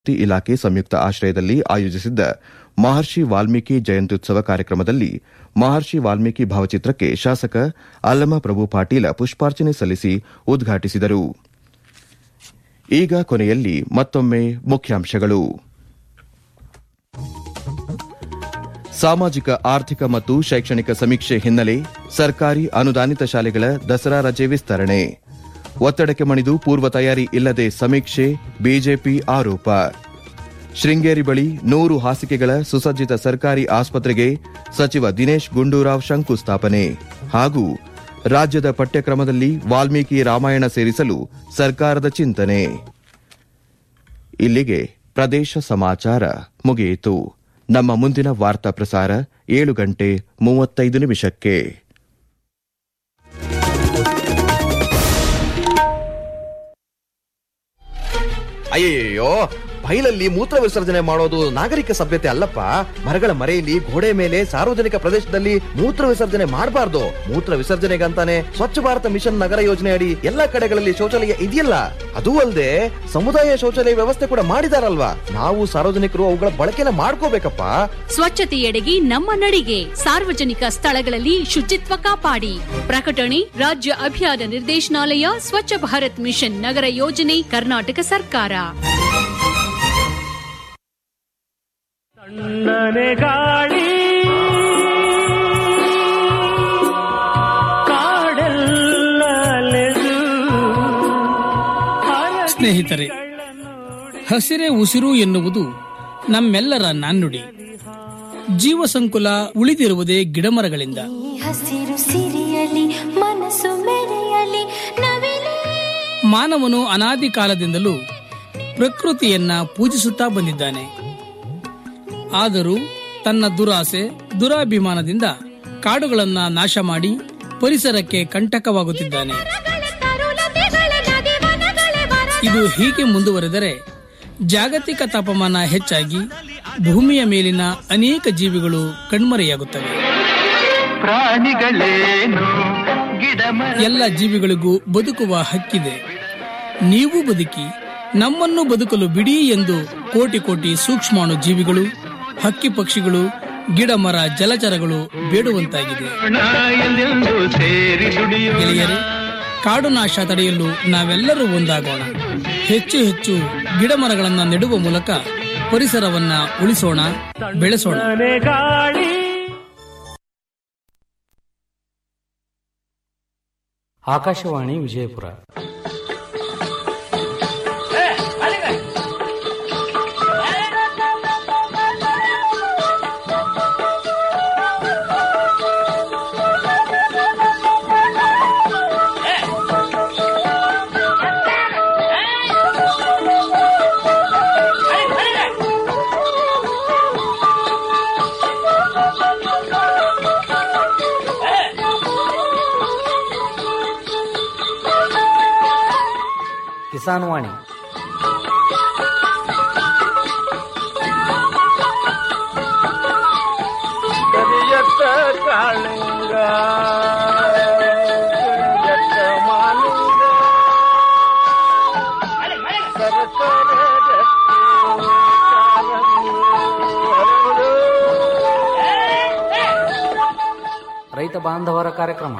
ವಸತಿ ಇಲಾಖೆ ಸಂಯುಕ್ತ ಆಶ್ರಯದಲ್ಲಿ ಆಯೋಜಿಸಿದ್ದ ಮಹರ್ಷಿ ವಾಲ್ಮೀಕಿ ಜಯಂತ್ಯುತ್ಸವ ಕಾರ್ಯಕ್ರಮದಲ್ಲಿ ಮಹರ್ಷಿ ವಾಲ್ಮೀಕಿ ಭಾವಚಿತ್ರಕ್ಕೆ ಶಾಸಕ ಅಲ್ಲಮಪ್ರಭು ಪಾಟೀಲ ಪುಷ್ಪಾರ್ಚನೆ ಸಲ್ಲಿಸಿ ಉದ್ಘಾಟಿಸಿದರು ಈಗ ಕೊನೆಯಲ್ಲಿ ಮತ್ತೊಮ್ಮೆ ಮುಖ್ಯಾಂಶಗಳು ಸಾಮಾಜಿಕ ಆರ್ಥಿಕ ಮತ್ತು ಶೈಕ್ಷಣಿಕ ಸಮೀಕ್ಷೆ ಹಿನ್ನೆಲೆ ಸರ್ಕಾರಿ ಅನುದಾನಿತ ಶಾಲೆಗಳ ದಸರಾ ರಜೆ ವಿಸ್ತರಣೆ ಒತ್ತಡಕ್ಕೆ ಮಣಿದು ಪೂರ್ವ ತಯಾರಿ ಇಲ್ಲದೆ ಸಮೀಕ್ಷೆ ಬಿಜೆಪಿ ಆರೋಪ ಶೃಂಗೇರಿ ಬಳಿ ನೂರು ಹಾಸಿಗೆಗಳ ಸುಸಜ್ಜಿತ ಸರ್ಕಾರಿ ಆಸ್ಪತ್ರೆಗೆ ಸಚಿವ ದಿನೇಶ್ ಗುಂಡೂರಾವ್ ಶಂಕುಸ್ಥಾಪನೆ ಹಾಗೂ ರಾಜ್ಯದ ಪಠ್ಯಕ್ರಮದಲ್ಲಿ ವಾಲ್ಮೀಕಿ ರಾಮಾಯಣ ಸೇರಿಸಲು ಸರ್ಕಾರದ ಚಿಂತನೆ ಇಲ್ಲಿಗೆ ಪ್ರದೇಶ ಸಮಾಚಾರ ಮುಗಿಯಿತು ನಮ್ಮ ಮುಂದಿನ ವಾರ್ತಾ ಪ್ರಸಾರ ಏಳು ಗಂಟೆ ಮೂವತ್ತೈದು ನಿಮಿಷಕ್ಕೆ ಅಯ್ಯಯ್ಯೋ ಬೈಲಲ್ಲಿ ಮೂತ್ರ ವಿಸರ್ಜನೆ ಮಾಡೋದು ನಾಗರಿಕ ಸಭ್ಯತೆ ಅಲ್ಲಪ್ಪ ಮರಗಳ ಮರೆಯಲ್ಲಿ ಗೋಡೆ ಮೇಲೆ ಸಾರ್ವಜನಿಕ ಪ್ರದೇಶದಲ್ಲಿ ಮೂತ್ರ ವಿಸರ್ಜನೆ ಮಾಡಬಾರ್ದು ಮೂತ್ರ ವಿಸರ್ಜನೆಗಂತಾನೆ ಸ್ವಚ್ಛ ಭಾರತ ಮಿಷನ್ ನಗರ ಯೋಜನೆ ಅಡಿ ಎಲ್ಲಾ ಕಡೆಗಳಲ್ಲಿ ಶೌಚಾಲಯ ಇದೆಯಲ್ಲ ಅದೂ ಅಲ್ಲದೆ ಸಮುದಾಯ ಶೌಚಾಲಯ ವ್ಯವಸ್ಥೆ ಕೂಡ ಮಾಡಿದಾರಲ್ವಾ ನಾವು ಸಾರ್ವಜನಿಕರು ಅವುಗಳ ಬಳಕೆನ ಮಾಡ್ಕೋಬೇಕಪ್ಪ ಸ್ವಚ್ಛತೆಯೆಡೆಗೆ ನಮ್ಮ ನಡಿಗೆ ಸಾರ್ವಜನಿಕ ಸ್ಥಳಗಳಲ್ಲಿ ಶುಚಿತ್ವ ಕಾಪಾಡಿ ಪ್ರಕಟಣೆ ರಾಜ್ಯ ಅಭಿಯಾನ ನಿರ್ದೇಶನಾಲಯ ಸ್ವಚ್ಛ ಭಾರತ್ ಮಿಷನ್ ನಗರ ಯೋಜನೆ ಕರ್ನಾಟಕ ಸರ್ಕಾರ ತಣ್ಣನೆ ಗಾಳಿ ಕಾಡೆಲ್ಲಲೆದು ಸ್ನೇಹಿತರೆ ಹಸಿರೇ ಉಸಿರು ಎನ್ನುವುದು ನಮ್ಮೆಲ್ಲರ ನಾಣ್ಣುಡಿ ಜೀವ ಸಂಕುಲ ಉಳಿದಿರುವುದೇ ಗಿಡಮರಗಳಿಂದ ಈ ಹಸಿರು ಸಿರಿಯಲಿ ಮನಸ್ಸು ಮೆರೆಯಲಿ ನವಿಲೇ ಮಾನವನು ಅನಾದಿ ಕಾಲದಿಂದಲೂ ಪ್ರಕೃತಿಯನ್ನ ಪೂಜಿಸುತ್ತಾ ಬಂದಿದ್ದಾನೆ ಆದರೂ ತನ್ನ ದುರಾಸೆ ದುರಾಭಿಮಾನದಿಂದ ಕಾಡುಗಳನ್ನ ನಾಶ ಮಾಡಿ ಪರಿಸರಕ್ಕೆ ಕಂಟಕವಾಗುತ್ತಿದ್ದಾನೆ ಇದು ಹೀಗೆ ಮುಂದುವರೆದರೆ ಜಾಗತಿಕ ತಾಪಮಾನ ಹೆಚ್ಚಾಗಿ ಭೂಮಿಯ ಮೇಲಿನ ಅನೇಕ ಜೀವಿಗಳು ಕಣ್ಮರೆಯಾಗುತ್ತವೆ ಪ್ರಾಣಿಗಳೇನು ಗಿಡ ಎಲ್ಲ ಜೀವಿಗಳಿಗೂ ಬದುಕುವ ಹಕ್ಕಿದೆ ನೀವು ಬದುಕಿ ನಮ್ಮನ್ನು ಬದುಕಲು ಬಿಡಿ ಎಂದು ಕೋಟಿ ಕೋಟಿ ಸೂಕ್ಷ್ಮಾಣು ಜೀವಿಗಳು ಹಕ್ಕಿ ಪಕ್ಷಿಗಳು ಗಿಡ ಮರ ಜಲಚರಗಳು ಬೇಡುವಂತಾಗಿದೆ ಎಂದೆಂದು ಸೇರಿ ದುಡಿಯೋ ಗೆಳೆಯರೆ ಕಾಡು ನಾಶ ತಡೆಯಲು ನಾವೆಲ್ಲರೂ ಒಂದಾಗೋಣ ಹೆಚ್ಚು ಹೆಚ್ಚು ಗಿಡ ಮರಗಳನ್ನ ನೆಡುವ ಮೂಲಕ ಪರಿಸರವನ್ನ ಉಳಿಸೋಣ ಬೆಳೆಸೋಣ ತಣ್ಣನೆ ಗಾಳಿ ಆಕಾಶವಾಣಿ ವಿಜಯಪುರ ಕಿಸಾನ್ ವಾಣಿ ಕರಿಯತ್ತ ಕಾಳಿಂಗ ಕರಿಯತ್ತ ಮಾಲಿಂಗ ಸರಸರ ರಕ್ತಿ ಕಾರಂಗಿ ಹರಡು. ರೈತ ಬಾಂಧವರ ಕಾರ್ಯಕ್ರಮ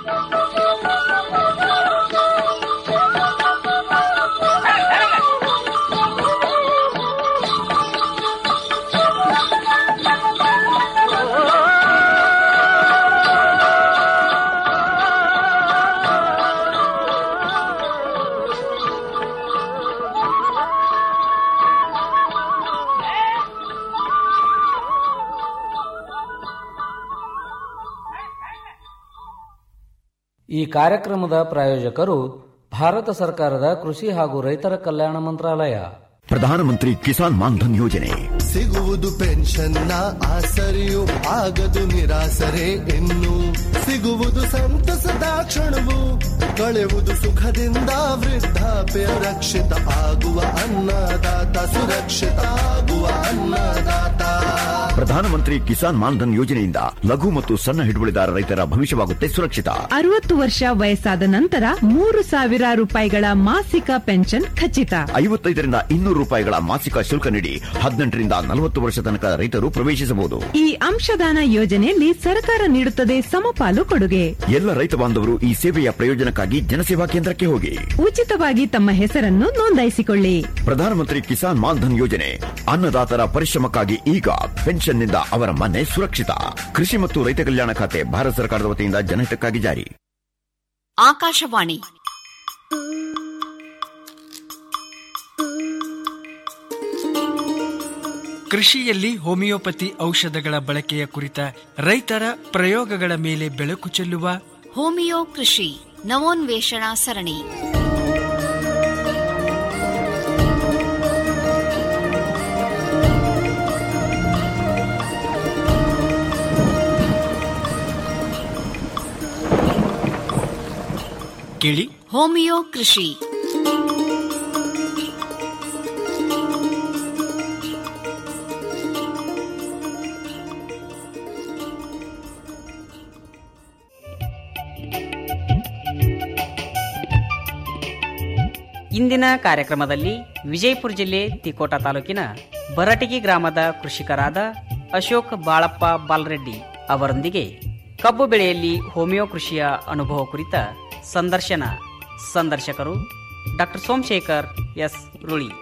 ಈ ಕಾರ್ಯಕ್ರಮದ ಪ್ರಾಯೋಜಕರು ಭಾರತ ಸರ್ಕಾರದ ಕೃಷಿ ಹಾಗೂ ರೈತರ ಕಲ್ಯಾಣ ಮಂತ್ರಾಲಯ ಪ್ರಧಾನಮಂತ್ರಿ ಕಿಸಾನ್ ಮಾನ್ಧನ್ ಯೋಜನೆ ಸಿಗುವುದು ಪೆನ್ಷನ್ನ ಆಸರೆಯು ಆಗದು ನಿರಾಸರೆ ಇನ್ನು ಸಿಗುವುದು ಸಂತಸದ ಕ್ಷಣವು ಕಳೆಯುವುದು ಸುಖದಿಂದ ವೃದ್ಧಾಪ್ಯ ರಕ್ಷಿತ ಆಗುವ ಅನ್ನದಾತ ಸುರಕ್ಷಿತ ಆಗುವ ಅನ್ನದಾತ ಪ್ರಧಾನಮಂತ್ರಿ ಕಿಸಾನ್ ಮಾನ್ಧನ್ ಯೋಜನೆಯಿಂದ ಲಘು ಮತ್ತು ಸಣ್ಣ ಹಿಡುವಳಿದಾರ ರೈತರ ಭವಿಷ್ಯವಾಗುತ್ತೆ ಸುರಕ್ಷಿತ ಅರವತ್ತು ವರ್ಷ ವಯಸ್ಸಾದ ನಂತರ ಮೂರು ಸಾವಿರ ರೂಪಾಯಿಗಳ ಮಾಸಿಕ ಪೆನ್ಷನ್ ಖಚಿತ ಐವತ್ತೈದರಿಂದ ಇನ್ನೂರು ರೂಪಾಯಿಗಳ ಮಾಸಿಕ ಶುಲ್ಕ ನೀಡಿ ಹದಿನೆಂಟರಿಂದ ನಲವತ್ತು ವರ್ಷ ತನಕ ರೈತರು ಪ್ರವೇಶಿಸಬಹುದು ಈ ಅಂಶದಾನ ಯೋಜನೆಯಲ್ಲಿ ಸರ್ಕಾರ ನೀಡುತ್ತದೆ ಸಮಪಾಲು ಕೊಡುಗೆ ಎಲ್ಲ ರೈತ ಬಾಂಧವರು ಈ ಸೇವೆಯ ಪ್ರಯೋಜನಕ್ಕಾಗಿ ಜನಸೇವಾ ಕೇಂದ್ರಕ್ಕೆ ಹೋಗಿ ಉಚಿತವಾಗಿ ತಮ್ಮ ಹೆಸರನ್ನು ನೋಂದಾಯಿಸಿಕೊಳ್ಳಿ ಪ್ರಧಾನಮಂತ್ರಿ ಕಿಸಾನ್ ಮಾನ್ಧನ್ ಯೋಜನೆ ಅನ್ನದಾತರ ಪರಿಶ್ರಮಕ್ಕಾಗಿ ಈಗ ಪೆನ್ಷನ್ನಿಂದ ಅವರ ಮನೆ ಸುರಕ್ಷಿತ ಕೃಷಿ ಮತ್ತು ರೈತ ಕಲ್ಯಾಣ ಖಾತೆ ಭಾರತ ಸರ್ಕಾರದ ವತಿಯಿಂದ ಜನಹಿತಕ್ಕಾಗಿ ಜಾರಿ ಆಕಾಶವಾಣಿ ಕೃಷಿಯಲ್ಲಿ ಹೋಮಿಯೋಪತಿ ಔಷಧಗಳ ಬಳಕೆಯ ಕುರಿತ ರೈತರ ಪ್ರಯೋಗಗಳ ಮೇಲೆ ಬೆಳಕು ಚೆಲ್ಲುವ ಹೋಮಿಯೋ ಕೃಷಿ ನವೋನ್ವೇಷಣಾ ಸರಣಿ ಕೇಳಿ ಹೋಮಿಯೋ ಕೃಷಿ ಇಂದಿನ ಕಾರ್ಯಕ್ರಮದಲ್ಲಿ ವಿಜಯಪುರ ಜಿಲ್ಲೆ ತಿಕೋಟ ತಾಲೂಕಿನ ಬರಟಗಿ ಗ್ರಾಮದ ಕೃಷಿಕರಾದ ಅಶೋಕ್ ಬಾಳಪ್ಪ ಬಾಲ್ರೆಡ್ಡಿ ಅವರೊಂದಿಗೆ ಕಬ್ಬು ಬೆಳೆಯಲ್ಲಿ ಹೋಮಿಯೋ ಕೃಷಿಯ ಅನುಭವ ಕುರಿತ ಸಂದರ್ಶನ ಸಂದರ್ಶಕರು ಡಾಕ್ಟರ್ ಸೋಮಶೇಖರ್ ಎಸ್ ರುಳಿ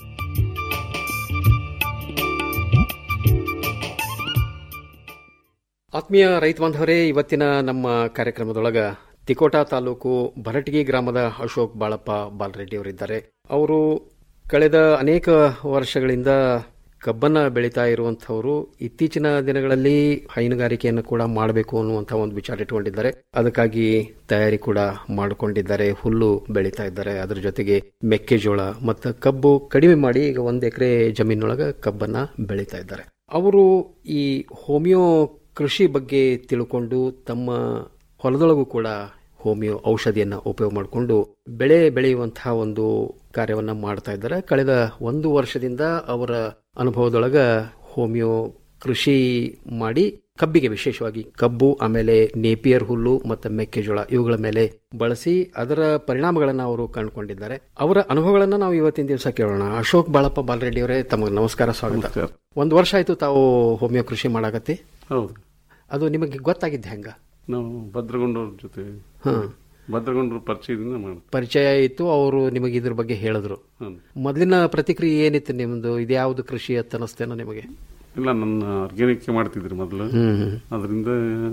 ಆತ್ಮೀಯ ರೈತ ಬಾಂಧವರೇ ಇವತ್ತಿನ ನಮ್ಮ ಕಾರ್ಯಕ್ರಮದೊಳಗ ತಿಕೋಟ ತಾಲೂಕು ಭರಟಗಿ ಗ್ರಾಮದ ಅಶೋಕ್ ಬಾಳಪ್ಪ ಬಾಲರೆಡ್ಡಿ ಅವರಿದ್ದಾರೆ ಅವರು ಕಳೆದ ಅನೇಕ ವರ್ಷಗಳಿಂದ ಕಬ್ಬನ್ನ ಬೆಳೀತಾ ಇರುವಂತಹವರು ಇತ್ತೀಚಿನ ದಿನಗಳಲ್ಲಿ ಹೈನುಗಾರಿಕೆಯನ್ನು ಕೂಡ ಮಾಡಬೇಕು ಅನ್ನುವಂಥ ಒಂದು ವಿಚಾರ ಇಟ್ಕೊಂಡಿದ್ದಾರೆ ಅದಕ್ಕಾಗಿ ತಯಾರಿ ಕೂಡ ಮಾಡಿಕೊಂಡಿದ್ದಾರೆ ಹುಲ್ಲು ಬೆಳೀತಾ ಇದ್ದಾರೆ ಅದರ ಜೊತೆಗೆ ಮೆಕ್ಕೆಜೋಳ ಮತ್ತು ಕಬ್ಬು ಕಡಿಮೆ ಮಾಡಿ ಈಗ ಒಂದು ಎಕರೆ ಜಮೀನೊಳಗ ಕಬ್ಬನ್ನ ಬೆಳೀತಾ ಇದ್ದಾರೆ ಅವರು ಈ ಹೋಮಿಯೋ ಕೃಷಿ ಬಗ್ಗೆ ತಿಳ್ಕೊಂಡು ತಮ್ಮ ಹೊಲದೊಳಗೂ ಕೂಡ ಹೋಮಿಯೋ ಔಷಧಿಯನ್ನ ಉಪಯೋಗ ಮಾಡಿಕೊಂಡು ಬೆಳೆ ಬೆಳೆಯುವಂತಹ ಒಂದು ಕಾರ್ಯವನ್ನ ಮಾಡ್ತಾ ಇದ್ದಾರೆ ಕಳೆದ ಒಂದು ವರ್ಷದಿಂದ ಅವರ ಅನುಭವದೊಳಗ ಹೋಮಿಯೋ ಕೃಷಿ ಮಾಡಿ ಕಬ್ಬಿಗೆ ವಿಶೇಷವಾಗಿ ಕಬ್ಬು ಆಮೇಲೆ ನೇಪಿಯರ್ ಹುಲ್ಲು ಮತ್ತು ಮೆಕ್ಕೆಜೋಳ ಇವುಗಳ ಮೇಲೆ ಬಳಸಿ ಅದರ ಪರಿಣಾಮಗಳನ್ನು ಅವರು ಕಂಡುಕೊಂಡಿದ್ದಾರೆ ಅವರ ಅನುಭವಗಳನ್ನ ನಾವು ಇವತ್ತಿನ ದಿವಸ ಕೇಳೋಣ ಅಶೋಕ್ ಬಾಳಪ್ಪ ಬಾಲರೆಡ್ಡಿ ಅವರೇ ತಮಗೆ ನಮಸ್ಕಾರ ಸ್ವಾಗತ ಒಂದು ವರ್ಷ ಆಯ್ತು ತಾವು ಹೋಮಿಯೋ ಕೃಷಿ ಮಾಡಾಕತ್ತಿ ಹೌದು ಅದು ನಿಮಗೆ ಗೊತ್ತಾಗಿದ್ದೆ ಹೆಂಗ ನಾವು ಭದ್ರಗೊಂಡವ್ರ ಜೊತೆ ಹಾ. ಭದ್ರಗೊಂಡ್ರ ಪರಿಚಯದಿಂದ ಮಾಡಿ ಪರಿಚಯ ಇತ್ತು ಅವರು ನಿಮಗೆ ಇದ್ರ ಬಗ್ಗೆ ಹೇಳಿದ್ರು ಹ್ಮ್. ಮೊದಲಿನ ಪ್ರತಿಕ್ರಿಯೆ ಏನಿತ್ತು ನಿಮ್ದು ಇದ್ಯಾವುದು ಕೃಷಿ ಅಂತ ಅನಿಸ್ತೇನೋ ನಿಮಗೆ ಇಲ್ಲ ನನ್ನ ಆರ್ಗ್ಯಾನಿಕ್ ಮಾಡ್ತಿದ್ರಿ ಮೊದಲು ಹ್ಮ್. ಅದರಿಂದ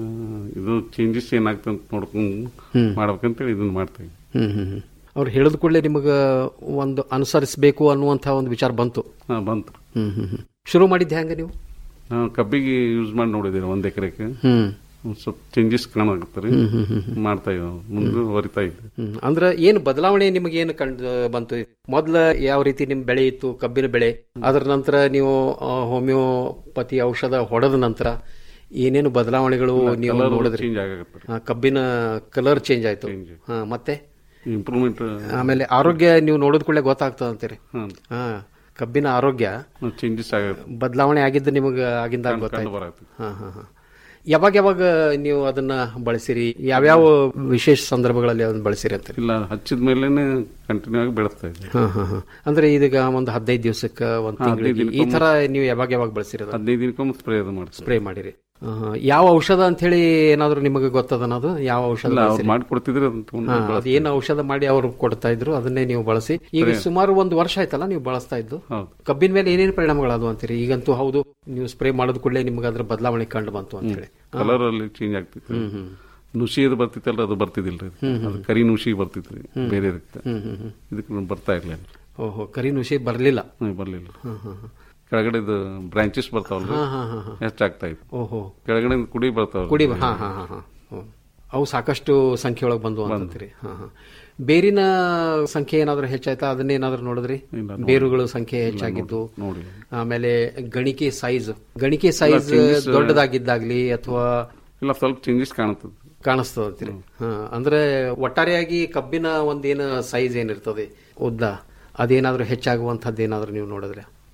ಇದು ಚೇಂಜಸ್ ಏನಾಗ್ತದೆ ಅಂತ ನೋಡ್ಕೊಂಡು ಹ್ಮ್. ಮಾಡ್ಬೇಕಂತೇಳಿ ಇದನ್ನ ಮಾಡ್ತಾ ಇದ್ವಿ ಹ್ಮ್ ಹ್ಮ್ ಹ್ಮ್. ಅವ್ರು ಹೇಳಿದ ಕೂಡಲೇ ನಿಮಗೆ ಒಂದು ಅನುಸರಿಸಬೇಕು ಅನ್ನುವಂಥ ಒಂದು ವಿಚಾರ ಬಂತು ಹಾ ಬಂತು ಹ್ಮ್ ಹ್ಮ್ ಹ್ಮ್. ಶುರು ಮಾಡಿದ್ದೆ ಹೆಂಗ ನೀವು ನಾವು ಕಬ್ಬಿಗೆ ಯೂಸ್ ಮಾಡಿ ನೋಡಿದ್ದೀವಿ ಒಂದ್ ಎಕರೆಗೆ ಹ್ಮ್. ಒಂದ್ ಸ್ವಲ್ಪ ಚೇಂಜಸ್ ಕಾಣಾಕತ್ತಾರೆ ಹ್ಮ್, ಹ್ಮ್, ಹ್ಮ್, ಹ್ಮ್. ಮಾಡ್ತಾ ಇದ್ದೀವಿ ಮುಂದೆ ಹೊರಿತಾ ಇದ್ವಿ ಹ್ಮ್. ಅಂದ್ರೆ ಏನು ಬದಲಾವಣೆ ನಿಮಗೆ ಏನು ಕಂಡು ಬಂತು ಮೊದ್ಲ ಯಾವ ರೀತಿ ನಿಮ್ ಬೆಳೆ ಇತ್ತು ಕಬ್ಬಿನ ಬೆಳೆ ಅದರ ನಂತರ ನೀವು ಆ, ಹೋಮಿಯೋಪತಿ ಔಷಧ ಹೊಡೆದ ನಂತರ ಏನೇನು ಬದಲಾವಣೆಗಳು ಇಲ್ಲ, ನೀವು colour ನೋಡಿದ್ರಿ change ಆಗಕತ್ರಿ. ಆ, ಕಬ್ಬಿನ ಕಲರ್ ಚೇಂಜ್ ಆಯ್ತು ಹಾ, ಮತ್ತೆ ಇಂಪ್ರೂವ್ಮೆಂಟ್ ಆಮೇಲೆ ಆರೋಗ್ಯ ನೀವು ನೋಡಿದ ಕೂಡಲೇ ಗೊತ್ತಾಗ್ತದ ಅಂತೀರಿ ಹ್ಮ್. ಹಾ ಕಬ್ಬಿನ ಆರೋಗ್ಯ ಚೇಂಜಸ್ ಆಗತ್ತೆ ಬದಲಾವಣೆ ಆಗಿದ್ದು ನಿಮಗೆ ಆಗಿಂದಾಗ ಕಂಡು ಗೊತ್ತಾಯ್ತು ಬರತ್ತೆ. ಹಾ ಹಾ ಹಾ ಯಾವಾಗ ಯಾವಾಗ ನೀವು ಅದನ್ನ ಬಳಸಿರಿ ಯಾವ್ಯಾವ ವಿಶೇಷ ಸಂದರ್ಭಗಳಲ್ಲಿ ಅದನ್ನ ಬಳಸಿರಿ ಅಂತೀರಿ ಇಲ್ಲ ಹಚ್ಚಿದ ಮೇಲೆನೆ ಕಂಟಿನ್ಯೂ ಆಗಿ ಬೆಳೆಸ್ತಾ ಇದ್ವಿ ಹಾ ಹಾ ಹಾ ಅಂದ್ರೆ ಇದೀಗ ಒಂದು ಹದಿನೈದು ದಿವಸಕ್ಕೆ ಒಂದು ಹಾ, ಹದಿನೈದು ತಿಂಗಳಿಗೆ ಈ ತರ ನೀವು ಯಾವಾಗ ಯಾವಾಗ ಬಳಸಿರೋದು ಹದಿನೈದು ದಿನಕ್ಕೊಮ್ಮೆ ಸ್ಪ್ರೇ ಅದು ಮಾಡ್ತೀವಿ ಸ್ಪ್ರೇ ಮಾಡಿರಿ ಹಾ, ಹಾ. ಯಾವ ಔಷಧ ಅಂತ ಹೇಳಿ ಏನಾದ್ರು ನಿಮಗೆ ಗೊತ್ತದನದು ಯಾವ ಔಷಧ ಇಲ್ಲ ಅವ್ರು ಬಳಸಿರಿ? ಮಾಡ್ಕೊಡ್ತಿದ್ರೆ ಅದನ್ನ ತಗೊಂಡು ಹಾ, ಬಳಸ್ತೀವಿ. ಅದೇನು ಔಷಧ ಮಾಡಿ ಅವರು ಕೊಡ್ತಾ ಇದ್ರು ಅದನ್ನೇ ನೀವು ಬಳಸಿ ಈಗ Spray. ಸುಮಾರು ಒಂದು ವರ್ಷ ಆಯ್ತಲ್ಲ ನೀವು ಬಳಸ್ತಾ ಇದ್ದು ಹೌದು. ಕಬ್ಬಿನ ಮೇಲೆ ಏನೇನು ಪರಿಣಾಮಗಳದು ಅಂತೀರಿ ಈಗಂತೂ ಹೌದು ನೀವು ಸ್ಪ್ರೇ ಮಾಡಿದ ಕೂಡಲೇ ನಿಮ್ಗೆ ಅದ್ರ ಬದಲಾವಣೆ ಕಂಡು ಬಂತು ಅಂತ ಹೇಳಿ ಕಲರ್ ಅಲ್ಲಿ ಚೇಂಜ್ ಆಗ್ತಿತ್ತು ಹ್ಮ್, ಹ್ಮ್. ನುಸಿ ಅದು ಬರ್ತಿತ್ತಲ್ಲ ಅದು ಬರ್ತಿದಿಲ್ರಿ ಹ್ಮ್, ಹ್ಮ್. ಅದು ಕರಿ ನುಸಿ ಬರ್ತಿತ್ರಿ ಹ್ಮ್. ಬೇರೆ ಇದಕ್ಕೆ ಹ್ಮ್, ಹ್ಮ್, ಹ್ಮ್. ಇದಕ್ಕೆ ಬರ್ತಾ ಇರ್ಲಿಲ್ಲ ಓಹೋ ಕರಿ ನುಸಿ ಬರ್ಲಿಲ್ಲ ಹ್ಮ್, ಬರ್ಲಿಲ್ಲ ಹ್ಮ್, ಹ್ಮ್, ಹ್ಮ್. ಕೆಳಗಡೆ ಬ್ರಾಂಚಸ್ ಬರ್ತಾವಲ್ರಿ ಹಾ, ಹಾ, ಹಾ, ಹಾ. ಹೆಚ್ಚಾಗ್ತಾ ಇತ್ತು ಓಹೋ. ಕೆಳಗಡೆ ಕುಡಿ ಬರ್ತಾವ ಕುಡಿ ಹಾ ಹಾ ಹಾ ಹಾ ಹ್ಮ್. ಅವು ಸಾಕಷ್ಟು ಸಂಖ್ಯೆ ಒಳಗೆ ಬಂದು ಅಂತೀರಿ ಹಾ ಹಾ ಬೇರಿನ ಸಂಖ್ಯೆ ಏನಾದ್ರೂ ಹೆಚ್ಚಾಯ್ತಾ ಅದನ್ನೇನಾದ್ರೂ ನೋಡಿದ್ರಿ ನೋಡಿ. ಬೇರುಗಳು ಸಂಖ್ಯೆ ಇಲ್ಲ, ಹೆಚ್ಚಾಗಿದ್ದು ನೋಡಿ. ಆಮೇಲೆ ಗಣಿಕೆ ಸೈಜ್ ಗಣಿಕೆ ಸೈಜ್ changes, ದೊಡ್ಡದಾಗಿದ್ದಾಗ್ಲಿ ಅಥವಾ ಇಲ್ಲ ಸ್ವಲ್ಪ ಚೇಂಜಸ್ ಕಾಣುತ್ತದೆ ಕಾಣಿಸ್ತದ ಅಂತೀರಿ ಹಾ ಅಂದ್ರೆ ಒಟ್ಟಾರೆಯಾಗಿ ಕಬ್ಬಿನ ಒಂದೇನು ಸೈಜ್ ಏನಿರ್ತದೆ ಉದ್ದ ಅದೇನಾದ್ರೂ ಹೆಚ್ಚಾಗುವಂತದ್ದು ಏನಾದ್ರೂ ನೀವು ನೋಡಿದ್ರೆ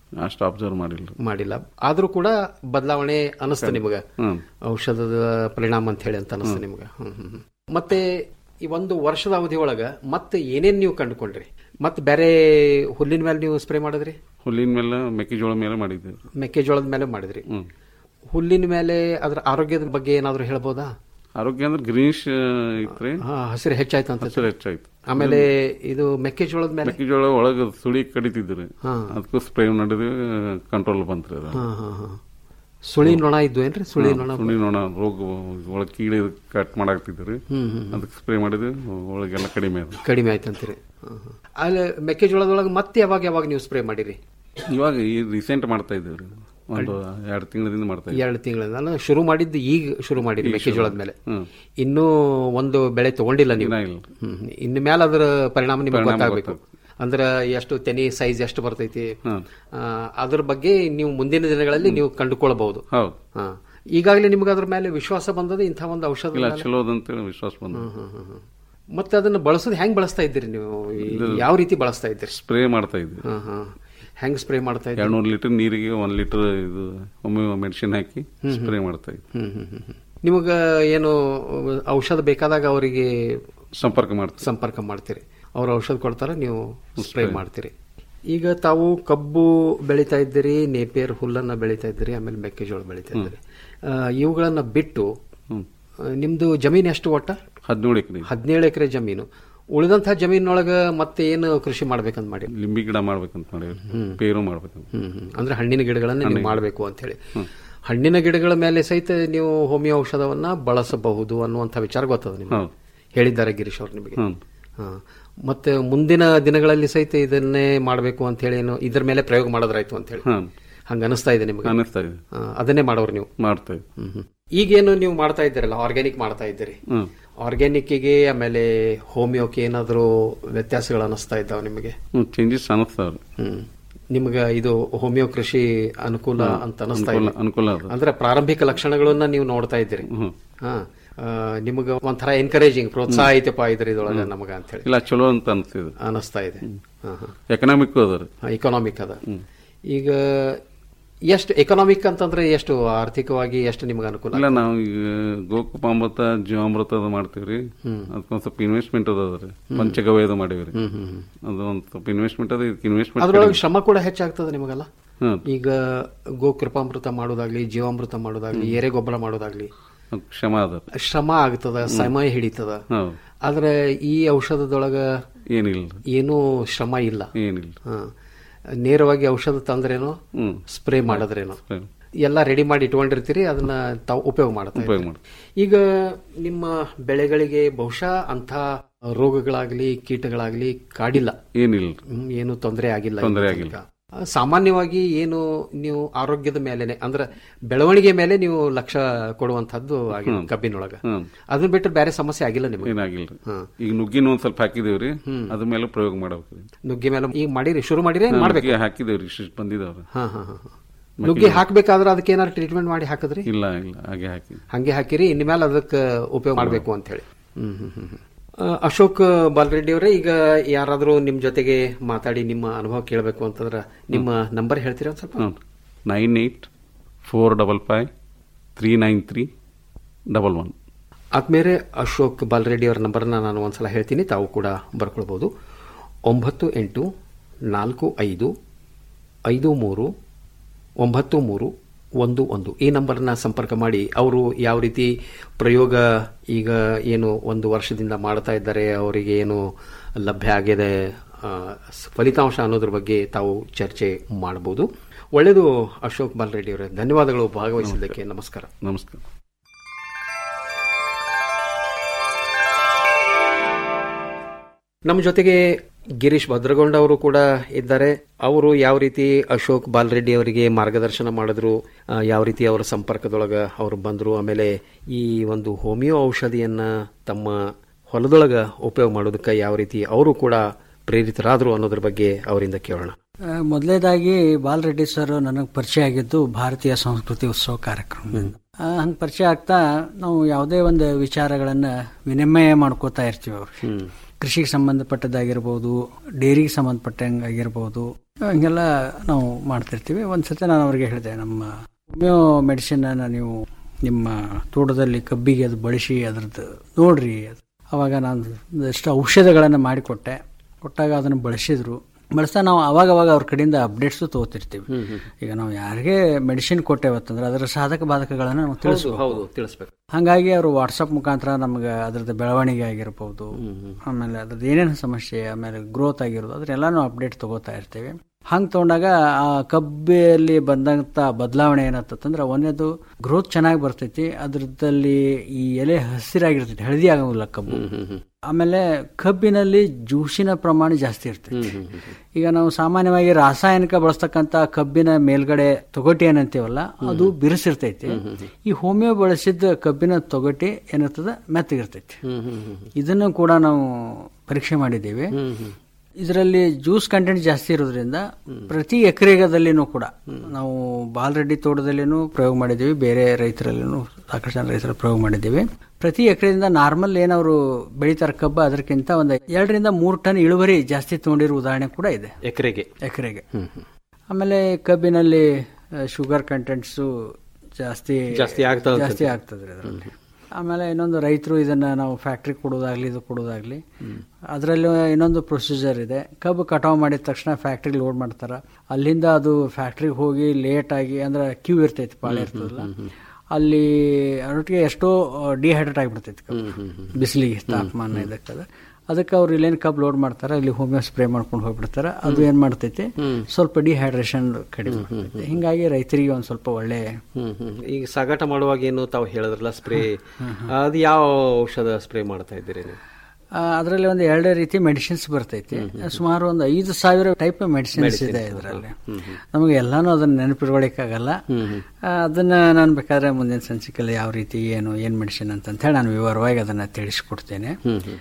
ಅಷ್ಟು ಅಬ್ಸರ್ವ್ ಮಾಡಿಲ್ಲ ಮಾಡಿಲ್ಲ ಆದ್ರೂ ಕೂಡ ಬದಲಾವಣೆ ಅನಿಸ್ತ ನಿಮಗ ಹ್ಮ್. ಔಷಧದ ಪರಿಣಾಮ ಅಂತ ಹೇಳಿ ಅಂತ ಅನಿಸ್ತ ನಿಮ್ಗ ಹ್ಮ್, ಹ್ಮ್, ಹ್ಮ್. ಮತ್ತೆ ಈ ಒಂದು ವರ್ಷದ ಅವಧಿ ಒಳಗ ಮತ್ತೆ ಏನೇನ್ ನೀವು ಕಂಡುಕೊಂಡ್ರಿ ಮತ್ತೆ ಬೇರೆ ಹುಲ್ಲಿನ ಮೇಲೆ ನೀವು ಸ್ಪ್ರೇ ಮಾಡಿದ್ರಿ ಹುಲ್ಲಿನ ಮೇಲೆ ಮೆಕ್ಕೆಜೋಳ ಮೇಲೆ ಮಾಡಿದ್ದೇವೆ ಮೆಕ್ಕೆಜೋಳದ ಮೇಲೆ ಮಾಡಿದ್ರಿ ಹ್ಮ್ ಹುಲ್ಲಿನ ಮೇಲೆ ಅದರ ಆರೋಗ್ಯದ ಬಗ್ಗೆ ಏನಾದ್ರು ಹೇಳ್ಬೋದಾ ಆರೋಗ್ಯ ಅಂದ್ರೆ ಗ್ರೀನಿಶ್ ಇತ್ರಿ ಹಾ, ಹಸಿರು ಹೆಚ್ಚಾಯ್ತು ಅಂತ ಹಸಿರು ಹೆಚ್ಚಾಯ್ತು ಆಮೇಲೆ ಇದು ಮೆಕ್ಕೆಜೋಳದ ಮೇಲೆ ಮೆಕ್ಕೆಜೋಳ ಒಳಗೆ ಸುಳಿ ಕಡಿತಿದ್ರಿ ಹಾ. ಅದಕ್ಕೂ ಸ್ಪ್ರೇ ನಡೆದು ಕಂಟ್ರೋಲ್ ಬಂತ್ರಿ ಅದು ಹಾ, ಹಾ, ಹಾ. ಸುಳಿ ನೊಣ ಇದ್ವು ಏನ್ರಿ ಸುಳಿ ನೊಣ ಸುಳಿ ನೊಣ ರೋಗ ಒಳಗೆ ಕೀಡೆ ಕಟ್ ಮಾಡಾಕ್ತಿದ್ರಿ ಹ್ಮ್, ಹ್ಮ್. ಅದಕ್ಕೆ ಸ್ಪ್ರೇ ಮಾಡಿದ್ವಿ ಒಳಗೆಲ್ಲ ಕಡಿಮೆ ಅದು ಕಡಿಮೆ ಆಯ್ತು ಅಂತೀರಿ ಹಾ, ಹಾ. ಅಲ್ಲಿ ಮೆಕ್ಕೆಜೋಳದೊಳಗೆ ಮತ್ತೆ ಯಾವಾಗ ಯಾವಾಗ ನೀವು ಸ್ಪ್ರೇ ಮಾಡಿರಿ ಇವಾಗ ಈ ರೀಸೆಂಟ್ ಮಾಡ್ತಾ ಇದ್ದೀವಿ ಒಂದು ಎರಡು ತಿಂಗಳಿಂದ ಮಾಡ್ತಾ ಇದ್ದೀವಿ ಎರಡು ತಿಂಗಳಿಂದ ನಾನು ಶುರು ಮಾಡಿದ್ದು ಈಗ ಶುರು ಮಾಡಿರಿ ಈಗ ಮೆಕ್ಕೆಜೋಳದ ಶುರು. ಮೇಲೆ ಹ್ಮ್. ಇನ್ನೂ ಒಂದು ಬೆಳೆ ತಗೊಂಡಿಲ್ಲ ನೀವು ಇನ್ನ ಇಲ್ಲ. ಹ್ಮ್. ಇನ್ನು ಮೇಲೆ ಅದರ ಪರಿಣಾಮ ನಿಮ್ಗೆ ಪರಿಣಾಮ ಗೊತ್ತಾಗಬೇಕು ಅಂದ್ರೆ ಎಷ್ಟು ತೆನಿ ಸೈಜ್ ಎಷ್ಟು ಬರ್ತೈತಿ ಆ, ಅದ್ರ ಬಗ್ಗೆ ನೀವು ಮುಂದಿನ ದಿನಗಳಲ್ಲಿ ನೀವು ಕಂಡುಕೊಳ್ಳಬಹುದು ಹೌದು ಹಾ. ಈಗಾಗಲೇ ನಿಮ್ಗೆ ಅದ್ರ ಮೇಲೆ ವಿಶ್ವಾಸ ಬಂದದ ಇಂಥ ಒಂದು ಔಷಧ ಇಲ್ಲ ಮೇಲೆ? ಚಲೋ ಅಂತೇಳಿ ವಿಶ್ವಾಸ ಬಂದ ಹ್ಮ್, ಹ್ಮ್, ಹ್ಮ್, ಹ್ಮ್. ಮತ್ತೆ ಅದನ್ನ ಬಳಸೋದು ಹೆಂಗ್ ಬಳಸ್ತಾ ಇದ್ದೀರಿ ನೀವು ಈ- ಇದು- ಯಾವ ರೀತಿ ಬಳಸ್ತಾ ಇದ್ದೀರಿ ಸ್ಪ್ರೇ ಮಾಡ್ತಾ ಇದ್ವಿ ಹಾ, ಹಾ. ಹೆಂಗ್ ಸ್ಪ್ರೇ ಮಾಡ್ತಾ ಇದ್ದೀರಿ ಎರಡ್ನೂರು ಲೀಟರ್ ನೀರಿಗೆ ಒಂದ್ ಲೀಟರ್ ಇದು ಒಮ್ಮೆ ಮೆಡಿಸಿನ್ ಹಾಕಿ ಹ್ಮ್, ಸ್ಪ್ರೇ ಹ್ಮ್. ಮಾಡ್ತಾ ಇದ್ವಿ ಹ್ಮ್, ಹ್ಮ್, ಹ್ಮ್, ಹ್ಮ್. ನಿಮಗ ಏನು ಔಷಧ ಬೇಕಾದಾಗ ಅವರಿಗೆ ಸಂಪರ್ಕ ಮಾಡ್ತೀವಿ ಸಂಪರ್ಕ ಮಾಡ್ತೀರಿ ಅವ್ರು ಔಷಧ ಕೊಡ್ತಾರ ನೀವು ಸ್ಪ್ರೇ ಮಾಡ್ತೀರಿ ಈಗ ತಾವು ಕಬ್ಬು ಬೆಳಿತಾ ಇದ್ದೀರಿ ನೇಪಿಯರ್ ಹುಲ್ಲನ್ನ ಬೆಳಿತಾ ಇದ್ದೀರಿ ಆಮೇಲೆ ಮೆಕ್ಕೆಜೋಳ ಬೆಳಿತಾ ಇದ್ದೀರಿ ಆ, ಇವುಗಳನ್ನ ಬಿಟ್ಟು ಆ, ನಿಮ್ದು ಜಮೀನು ಎಷ್ಟು ಒಟ್ಟ ಹದಿನೇಳು ಎಕರೆ ಹದಿನೇಳು ಎಕರೆ ಜಮೀನು ಉಳಿದಂತಹ ಜಮೀನೊಳಗ ಮತ್ತೆ ಏನು ಕೃಷಿ ಮಾಡ್ಬೇಕಂತ ಮಾಡಿ ಲಿಂಬಿ ಗಿಡ ಮಾಡ್ಬೇಕಂತ ಮಾಡಿವಿ ಪೇರು ಮಾಡ್ಬೇಕಂತ ಹ್ಮ್ ಹ್ಮ್. ಅಂದ್ರೆ ಹಣ್ಣಿನ ಗಿಡಗಳನ್ನ ನೀವು ಹಣ್ಣಿನ ಮಾಡಬೇಕು ಅಂತ ಹೇಳಿ ಹಣ್ಣಿನ ಗಿಡಗಳ ಮೇಲೆ ಸಹಿತ ನೀವು ಹೋಮಿಯೋ ಔಷಧವನ್ನ ಬಳಸಬಹುದು ಅನ್ನುವಂಥ ವಿಚಾರ ಗೊತ್ತದ ನಿಮ್ಗೆ ಹೌದು. ಹೇಳಿದ್ದಾರೆ ಗಿರೀಶ್ ಅವರು ನಿಮಗೆ ಹ್ಮ್. ಹಾ. ಮತ್ತೆ ಮುಂದಿನ ದಿನಗಳಲ್ಲಿ ಸಹಿತ ಇದನ್ನೇ ಮಾಡಬೇಕು ಅಂತ ಹೇಳಿ ಏನು ಇದ್ರ ಮೇಲೆ ಪ್ರಯೋಗ ಮಾಡೋದ್ರಾಯ್ತು ಅಂತ ಹೇಳಿ ಹ್ಮ್. ಹಂಗ ಅನಿಸ್ತಾ ಇದೆ ನಿಮಗೆ ಅನಿಸ್ತಾ ಇದೆ ಹಾ, ಅದನ್ನೇ ಮಾಡೋರು ನೀವು ಮಾಡ್ತಾ ಇದ್ವಿ ಹ್ಮ್ ಹ್ಮ್. ಈಗೇನು ನೀವು ಮಾಡ್ತಾ ಇದ್ದೀರಲ್ಲ ಆರ್ಗ್ಯಾನಿಕ್ ಮಾಡ್ತಾ ಇದ್ದೀರಿ ಹ್ಮ್. ಆರ್ಗ್ಯಾನಿಕ್ಗೆ ಆಮೇಲೆ ಹೋಮಿಯೋಕ್ಕೆ ಏನಾದರೂ ವ್ಯತ್ಯಾಸಗಳು ಅನಿಸ್ತಾ ಇದ್ದಾವೆ ನಿಮಗೆ ಹ್ಮ್ ಚೇಂಜಸ್ ಅನಿಸ್ತಾವ್ರಿ ಹ್ಮ್ ನಿಮ್ಗೆ ಇದು ಹೋಮಿಯೋ ಕೃಷಿ ಅನುಕೂಲ ಹ್ಮ್. ಅಂತ ಅನಿಸ್ತಾ ಅನುಕೂಲ- ಇದೆ ಅನುಕೂಲ ಅದು. ಅಂದ್ರೆ ಪ್ರಾರಂಭಿಕ ಲಕ್ಷಣಗಳನ್ನ ನೀವು ನೋಡ್ತಾ ಇದ್ದೀರಿ ಹಾ ಆ, ನಿಮ್ಗೆ ಒಂಥರ ಎನ್ಕರೇಜಿಂಗ್ ಪ್ರೋತ್ಸಾಹ ಐತಪ್ಪ ಇದ್ರ ಇದ್ರೊಳಗ ನಮಗ ಅಂತ ಹೇಳಿ ಇಲ್ಲ ಚಲೋ ಅಂತ ಅನಿಸ್ತಿದೆ ಅನಿಸ್ತಾ ಇದೆ ಹಾ ಹಾ ಎಕನಾಮಿಕ್ ಅದ ಇಕನಾಮಿಕ್ ಅದ ಈಗ ಎಷ್ಟು ಎಕನಾಮಿಕ್ ಅಂತಂದ್ರೆ ಎಷ್ಟು ಆರ್ಥಿಕವಾಗಿ ಎಷ್ಟು ನಿಮ್ಗೆ ಅನುಕೂಲ ಇಲ್ಲ ನಾವು ಈಗ ಗೋಕುಪಾಮೃತ ಜೀವಾಮೃತ ಅದು ಮಾಡ್ತೀವ್ರಿ ಅದಕ್ಕೊಂದ್ ಸ್ವಲ್ಪ ಇನ್ವೆಸ್ಟ್ಮೆಂಟ್ ಅದ ಅದ್ರಿ ಪಂಚಗವ್ಯದ ಮಾಡಿವ್ರಿ ಹ್ಮ್, ಹ್ಮ್, ಹ್ಮ್. ಅದು ಒಂದ್ ಸ್ವಲ್ಪ ಇನ್ವೆಸ್ಟ್ಮೆಂಟ್ ಅದ ಇದಕ್ಕೆ ಇನ್ವೆಸ್ಟ್ಮೆಂಟ್ ಅದ್ರೊಳಗೆ ಶ್ರಮ ಕೂಡ ಹೆಚ್ಚಾಗ್ತದೆ ನಿಮಗೆಲ್ಲ ಹ್ಮ್. ಈಗ ಗೋಕೃಪಾಮೃತ ಮಾಡೋದಾಗ್ಲಿ ಜೀವಾಮೃತ ಮಾಡೋದಾಗ್ಲಿ ಎರೆ ಗೊಬ್ಬರ ಮಾಡೋದಾಗ್ಲಿ ಶ್ರಮ ಅದ ಶ್ರಮ ಆಗ್ತದ ಸಮಯ ಹಿಡಿತದ ಹೌದು ಆದ್ರೆ ಈ ಔಷಧದೊಳಗ ಏನಿಲ್ಲ ಏನೂ ಶ್ರಮ ಇಲ್ಲ ಏನಿಲ್ಲ ಹಾ. ನೇರವಾಗಿ ಔಷಧ ತಂದ್ರೇನೋ ಹ್ಮ್. ಸ್ಪ್ರೇ ಮಾಡಿದ್ರೇನೋ Spray. ಎಲ್ಲ ರೆಡಿ ಮಾಡಿ ಇಟ್ಕೊಂಡಿರ್ತೀರಿ ಅದನ್ನ ತಾವು ಉಪಯೋಗ ಮಾಡ್ತಾ ಉಪಯೋಗ ಇದ್ದೀರಿ. ಈಗ ನಿಮ್ಮ ಬೆಳೆಗಳಿಗೆ ಬಹುಶಃ ಅಂಥ ರೋಗಗಳಾಗ್ಲಿ ಕೀಟಗಳಾಗ್ಲಿ ಕಾಡಿಲ್ಲ ಏನಿಲ್ಲ ಹ್ಮ್, ಏನು ತೊಂದರೆ ಆಗಿಲ್ಲ ತೊಂದರೆ ಇವತ್ತು ಆಗಿಲ್ಲ. ತನಕ. ಆ, ಸಾಮಾನ್ಯವಾಗಿ ಏನು ನೀವು ಆರೋಗ್ಯದ ಮೇಲೆನೆ ಅಂದ್ರೆ ಬೆಳವಣಿಗೆ ಮೇಲೆ ನೀವು ಲಕ್ಷ್ಯ ಕೊಡುವಂತದ್ದು ಆಗಿದೆ ಹ್ಮ್. ಕಬ್ಬಿನೊಳಗ ಹ್ಮ್. ಅದನ್ನ ಬಿಟ್ಟರೆ ಬೇರೆ ಸಮಸ್ಯೆ ಆಗಿಲ್ಲ ನಿಮಗೆ ಏನಾಗಿಲ್ರಿ ಹಾ. ಈಗ ನುಗ್ಗಿನ ಒಂದ್ ಸ್ವಲ್ಪ ಹಾಕಿದೇವ್ರಿ ಅದ್ರ ಮೇಲೆ ಪ್ರಯೋಗ ಮಾಡ್ಬೇಕ್ರಿ ನುಗ್ಗೆ ಮೇಲೆ ಈಗ ಮಾಡಿರಿ ಶುರು ಮಾಡಿರಿ ಏನ್ ಹಾ, ಮಾಡ್ಬೇಕು ನುಗ್ಗೆ ಹಾಕಿದೇವ್ರಿ ಇಷ್ಟು ಬಂದಿದಾವ್ರಿ ಹಾ ಹಾ ಹಾ ಹಾ. ನುಗ್ಗೆ ಹಾಕ್ಬೇಕಾದ್ರೆ ಅದಕ್ಕೆ ಏನಾದ್ರು ಟ್ರೀಟ್ಮೆಂಟ್ ಮಾಡಿ ಹಾಕಿದ್ರಿ ಇಲ್ಲ ಇಲ್ಲ ಹಾಗೆ ಹಾಕಿ ಹಂಗೆ ಹಾಕಿರಿ ಇನ್ನು ಮೇಲೆ ಅದಕ್ಕೆ ಉಪಯೋಗ ಮಾಡಬೇಕು ಅಂತ ಹೇಳಿ ಹ್ಮ್ ಹ್ಮ್ ಹ್ಮ್ ಹ್ಮ್. ಆ, ಅಶೋಕ್ ಬಾಲರೆಡ್ಡಿ ಅವರೇ ಈಗ ಯಾರಾದರೂ ನಿಮ್ಮ ಜೊತೆಗೆ ಮಾತಾಡಿ ನಿಮ್ಮ ಅನುಭವ ಕೇಳಬೇಕು ಅಂತಂದ್ರೆ ನಿಮ್ಮ ನಂಬರ್ ಹೇಳ್ತೀರಾ ಒಂದ್ ಸ್ವಲ್ಪ nine eight four double five three nine three double one ಆದ್ಮೇಲೆ ಅಶೋಕ್ ಬಾಲರೆಡ್ಡಿ ಅವರ ನಂಬರ್ನ ನಾನು ಒಂದ್ಸಲ ಹೇಳ್ತೀನಿ ತಾವು ಕೂಡ ಬರ್ಕೊಳ್ಬೋದು ಒಂಬತ್ತು ಎಂಟು ನಾಲ್ಕು ಐದು ಐದು ಮೂರು ಒಂಬತ್ತು ಮೂರು ಒಂದು ಒಂದು ಈ ನಂಬರ್ನ ಸಂಪರ್ಕ ಮಾಡಿ ಅವರು ಯಾವ ರೀತಿ ಪ್ರಯೋಗ ಈಗ ಏನು ಒಂದು ವರ್ಷದಿಂದ ಮಾಡ್ತಾ ಇದ್ದಾರೆ ಅವರಿಗೆ ಏನು ಲಭ್ಯ ಆಗಿದೆ ಆ, ಸ್- ಫಲಿತಾಂಶ ಅನ್ನೋದ್ರ ಬಗ್ಗೆ ತಾವು ಚರ್ಚೆ ಮಾಡಬಹುದು ಒಳ್ಳೆಯದು ಅಶೋಕ್ ಬಾಲರೆಡ್ಡಿ ಅವರೇ ಧನ್ಯವಾದಗಳು ಭಾಗವಹಿಸಿದ್ದಕ್ಕೆ ನಮಸ್ಕಾರ ನಮಸ್ಕಾರ ನಮ್ಮ ಜೊತೆಗೆ ಗಿರೀಶ್ ಭದ್ರಗೊಂಡ ಅವರು ಕೂಡ ಇದ್ದಾರೆ ಅವರು ಯಾವ ರೀತಿ ಅಶೋಕ್ ಬಾಲರೆಡ್ಡಿ ಅವರಿಗೆ ಮಾರ್ಗದರ್ಶನ ಮಾಡಿದ್ರು ಆ, ಯಾವ ರೀತಿ ಅವರ ಸಂಪರ್ಕದೊಳಗ ಅವರು ಬಂದರು ಆಮೇಲೆ ಈ ಒಂದು ಹೋಮಿಯೋ ಔಷಧಿಯನ್ನ ತಮ್ಮ ಹೊಲದೊಳಗ ಉಪಯೋಗ ಮಾಡೋದಕ್ಕೆ ಯಾವ ರೀತಿ ಅವರು ಕೂಡ ಪ್ರೇರಿತರಾದರು ಅನ್ನೋದ್ರ ಬಗ್ಗೆ ಅವರಿಂದ ಕೇಳೋಣ ಆ, ಮೊದಲನೇದಾಗಿ ಬಾಲರೆಡ್ಡಿ ಸರ್ ನನಗೆ ಪರಿಚಯ ಆಗಿದ್ದು ಭಾರತೀಯ ಸಂಸ್ಕೃತಿ ಉತ್ಸವ ಕಾರ್ಯಕ್ರಮದಿಂದ ಹಂಗೆ ಪರಿಚಯ ಆಗ್ತಾ ನಾವು ಯಾವುದೇ ಒಂದು ವಿಚಾರಗಳನ್ನ ವಿನಿಮಯ ಮಾಡ್ಕೋತಾ ಇರ್ತೀವಿ ಅವ್ರು ಕೃಷಿಗೆ ಸಂಬಂಧಪಟ್ಟದ್ದಾಗಿರ್ಬೋದು ಡೈರಿಗೆ ಸಂಬಂಧಪಟ್ಟಂಗಾಗಿರ್ಬೋದು ಹಂಗೆಲ್ಲ ನಾವು ಮಾಡ್ತಿರ್ತೀವಿ ಒಂದ್ಸತಿ ನಾನು ಅವ್ರಿಗೆ ಹೇಳಿದೆ ನಮ್ಮ ಹೋಮಿಯೋ ಮೆಡಿಸಿನ್ ನೀವು ನಿಮ್ಮ ತೋಟದಲ್ಲಿ ಕಬ್ಬಿಗೆ ಅದು ಬಳಸಿ ಅದ್ರದ್ದು ನೋಡ್ರಿ ಅವಾಗ ನಾನು ಎಷ್ಟು ಔಷಧಗಳನ್ನು ಮಾಡಿಕೊಟ್ಟೆ ಕೊಟ್ಟಾಗ ಅದನ್ನು ಬಳಸಿದ್ರು ಬಳಸ್ತಾ ನಾವು ಅವಾಗ ಅವಾಗ ಅವ್ರ ಕಡೆಯಿಂದ ಅಪ್ಡೇಟ್ಸು ತಗೋತಿರ್ತೀವಿ ಈಗ ನಾವು ಯಾರಿಗೆ ಮೆಡಿಸಿನ್ ಕೊಟ್ಟೇವತ್ತಂದ್ರೆ ಅದರ ಸಾಧಕ ಬಾಧಕಗಳನ್ನು ನಾವು ಹೌದು ತಿಳಿಸ್ಬೇಕು ಹೌದು ತಿಳಿಸ್ಬೇಕು ಹಾಗಾಗಿ ಅವರು ವಾಟ್ಸಪ್ ಮುಖಾಂತರ ನಮ್ಗೆ ಅದ್ರದ್ದು ಬೆಳವಣಿಗೆ ಆಗಿರ್ಬೋದು ಆಮೇಲೆ ಅದ್ರದ್ದು ಏನೇನು ಸಮಸ್ಯೆ ಆಮೇಲೆ ಗ್ರೋತ್ ಆಗಿರೋದು ಅದ್ರೆಲ್ಲಾನು ಅಪ್ಡೇಟ್ ತಗೋತಾ ಇರ್ತೀವಿ ಹಂಗೆ ತಗೊಂಡಾಗ ಆ ಕಬ್ಬಿಯಲ್ಲಿ ಬಂದಂತ ಬದಲಾವಣೆ ಏನಾಗ್ತಂದ್ರೆ ಒಂದೇದು ಗ್ರೋತ್ ಚೆನ್ನಾಗಿ ಬರ್ತೈತಿ ಅದ್ರದಲ್ಲಿ ಈ ಎಲೆ ಹಸಿರಾಗಿರ್ತೈತಿ ಹಳದಿ ಆಗೋದಿಲ್ಲ ಕಬ್ಬು ಆಮೇಲೆ ಕಬ್ಬಿನಲ್ಲಿ ಜ್ಯೂಸಿನ ಪ್ರಮಾಣ ಜಾಸ್ತಿ ಇರ್ತೈತಿ ಈಗ ನಾವು ಸಾಮಾನ್ಯವಾಗಿ ರಾಸಾಯನಿಕ ಬಳಸ್ತಕ್ಕಂತ ಕಬ್ಬಿನ ಮೇಲ್ಗಡೆ ತೊಗಟಿ ಏನಂತೀವಲ್ಲ ಅದು ಬಿರುಸಿರ್ತೈತಿ ಈ ಹೋಮಿಯೋ ಬಳಸಿದ ಕಬ್ಬಿನ ತೊಗಟಿ ಏನಿರ್ತದ ಮೆತ್ತಗಿರ್ತೈತಿ ಇದನ್ನು ಕೂಡ ನಾವು ಪರೀಕ್ಷೆ ಮಾಡಿದ್ದೀವಿ ಇದರಲ್ಲಿ ಜ್ಯೂಸ್ ಕಂಟೆಂಟ್ ಜಾಸ್ತಿ ಇರೋದ್ರಿಂದ ಪ್ರತಿ ಎಕರೆಗದಲ್ಲಿನೂ ಕೂಡ ನಾವು ಬಾಲ್ರೆಡ್ಡಿ ತೋಟದಲ್ಲಿನೂ ಪ್ರಯೋಗ ಮಾಡಿದ್ದೀವಿ ಬೇರೆ ರೈತರಲ್ಲಿನೂ ಸಾಕಷ್ಟು ಜನ ರೈತರ ಪ್ರಯೋಗ ಮಾಡಿದ್ದೀವಿ ಪ್ರತಿ ಎಕರೆಯಿಂದ ನಾರ್ಮಲ್ ಏನವರು ಬೆಳಿತಾರ ಕಬ್ಬ ಅದಕ್ಕಿಂತ ಒಂದು ಎರಡರಿಂದ ಮೂರು ಟನ್ ಇಳುವರಿ ಜಾಸ್ತಿ ತಗೊಂಡಿರೋ ಉದಾಹರಣೆ ಕೂಡ ಇದೆ ಎಕರೆಗೆ ಎಕರೆಗೆ ಆಮೇಲೆ ಕಬ್ಬಿನಲ್ಲಿ ಶುಗರ್ ಕಂಟೆಂಟ್ಸು ಜಾಸ್ತಿ ಜಾಸ್ತಿ ಆಗ್ತಾ ಹೋಗ್ತದೆ. ಜಾಸ್ತಿ ಆಗ್ತದೆ ಅದರಲ್ಲಿ ಆಮೇಲೆ ಇನ್ನೊಂದು ರೈತರು ಇದನ್ನ ನಾವು ಫ್ಯಾಕ್ಟ್ರಿ ಕೊಡೋದಾಗ್ಲಿ ಇದು ಕೊಡೋದಾಗ್ಲಿ ಅದರಲ್ಲಿ ಇನ್ನೊಂದು ಪ್ರೊಸೀಜರ್ ಇದೆ ಕಬ್ಬು ಕಟಾವು ಮಾಡಿದ ತಕ್ಷಣ ಫ್ಯಾಕ್ಟ್ರಿ ಲೋಡ್ ಮಾಡ್ತಾರ ಅಲ್ಲಿಂದ ಅದು ಫ್ಯಾಕ್ಟ್ರಿಗೆ ಹೋಗಿ ಲೇಟ್ ಆಗಿ ಅಂದ್ರೆ ಕ್ಯೂ ಇರ್ತೈತಿ ಪಾಳೆ ಇರ್ತದಲ್ಲ ಅಲ್ಲಿ ಅದರೊಟ್ಟಿಗೆ ಎಷ್ಟೋ ಡಿಹೈಡ್ರೇಟ್ ಆಗಿಬಿಡ್ತೈತಿ ಕಬ್ಬು ಬಿಸಿಲಿಗೆ ತಾಪಮಾನ ಇದಕ್ಕದ ಅದಕ್ಕೆ ಅವ್ರು ಇಲ್ಲೇನು ಕಬ್ ಲೋಡ್ ಮಾಡ್ತಾರೆ ಇಲ್ಲಿ ಹೋಮಿಯೋ ಸ್ಪ್ರೇ ಮಾಡ್ಕೊಂಡು ಹೋಗ್ಬಿಡ್ತಾರೆ ಅದು ಏನ್ ಮಾಡ್ತೈತಿ ಸ್ವಲ್ಪ ಡಿಹೈಡ್ರೇಷನ್ ಕಡಿಮೆ ಮಾಡ್ತೈತಿ ಹಿಂಗಾಗಿ ರೈತರಿಗೆ ಒಂದ್ ಸ್ವಲ್ಪ ಒಳ್ಳೆ ಹ್ಮ್ ಹ್ಮ್ ಈಗ ಸಾಗಾಟ ಮಾಡುವಾಗ ಏನು ತಾವು ಹೇಳಿದ್ರಲ್ಲ ಸ್ಪ್ರೇ ಅದು ಯಾವ ಔಷಧ ಸ್ಪ್ರೇ ಮಾಡ್ತಾ ಇದ್ದೀರಿ ನೀವು ಅದರಲ್ಲಿ ಒಂದು ಎರಡೇ ರೀತಿ ಮೆಡಿಸಿನ್ಸ್ ಬರ್ತೈತಿ ಸುಮಾರು ಒಂದು ಐದು ಸಾವಿರ ಟೈಪ್ ಮೆಡಿಸಿನ್ಸ್ ಇದೆ ಇದರಲ್ಲಿ ನಮಗೆ ಎಲ್ಲಾನು ಅದನ್ನ ನೆನಪಿಟ್ಕೊಳಿಕ್ಕಾಗಲ್ಲ ಆ, ಅದನ್ನ ನಾನು ಬೇಕಾದ್ರೆ ಮುಂದಿನ ಸಂಚಿಕೆಯಲ್ಲಿ ಯಾವ ರೀತಿ ಏನು ಏನ್ ಮೆಡಿಸಿನ್ ಅಂತ ಹೇಳಿ ನಾನು ವಿವರವಾಗಿ ಅದನ್ನ ತಿಳಿಸ್ಕೊಡ್ತೇನೆ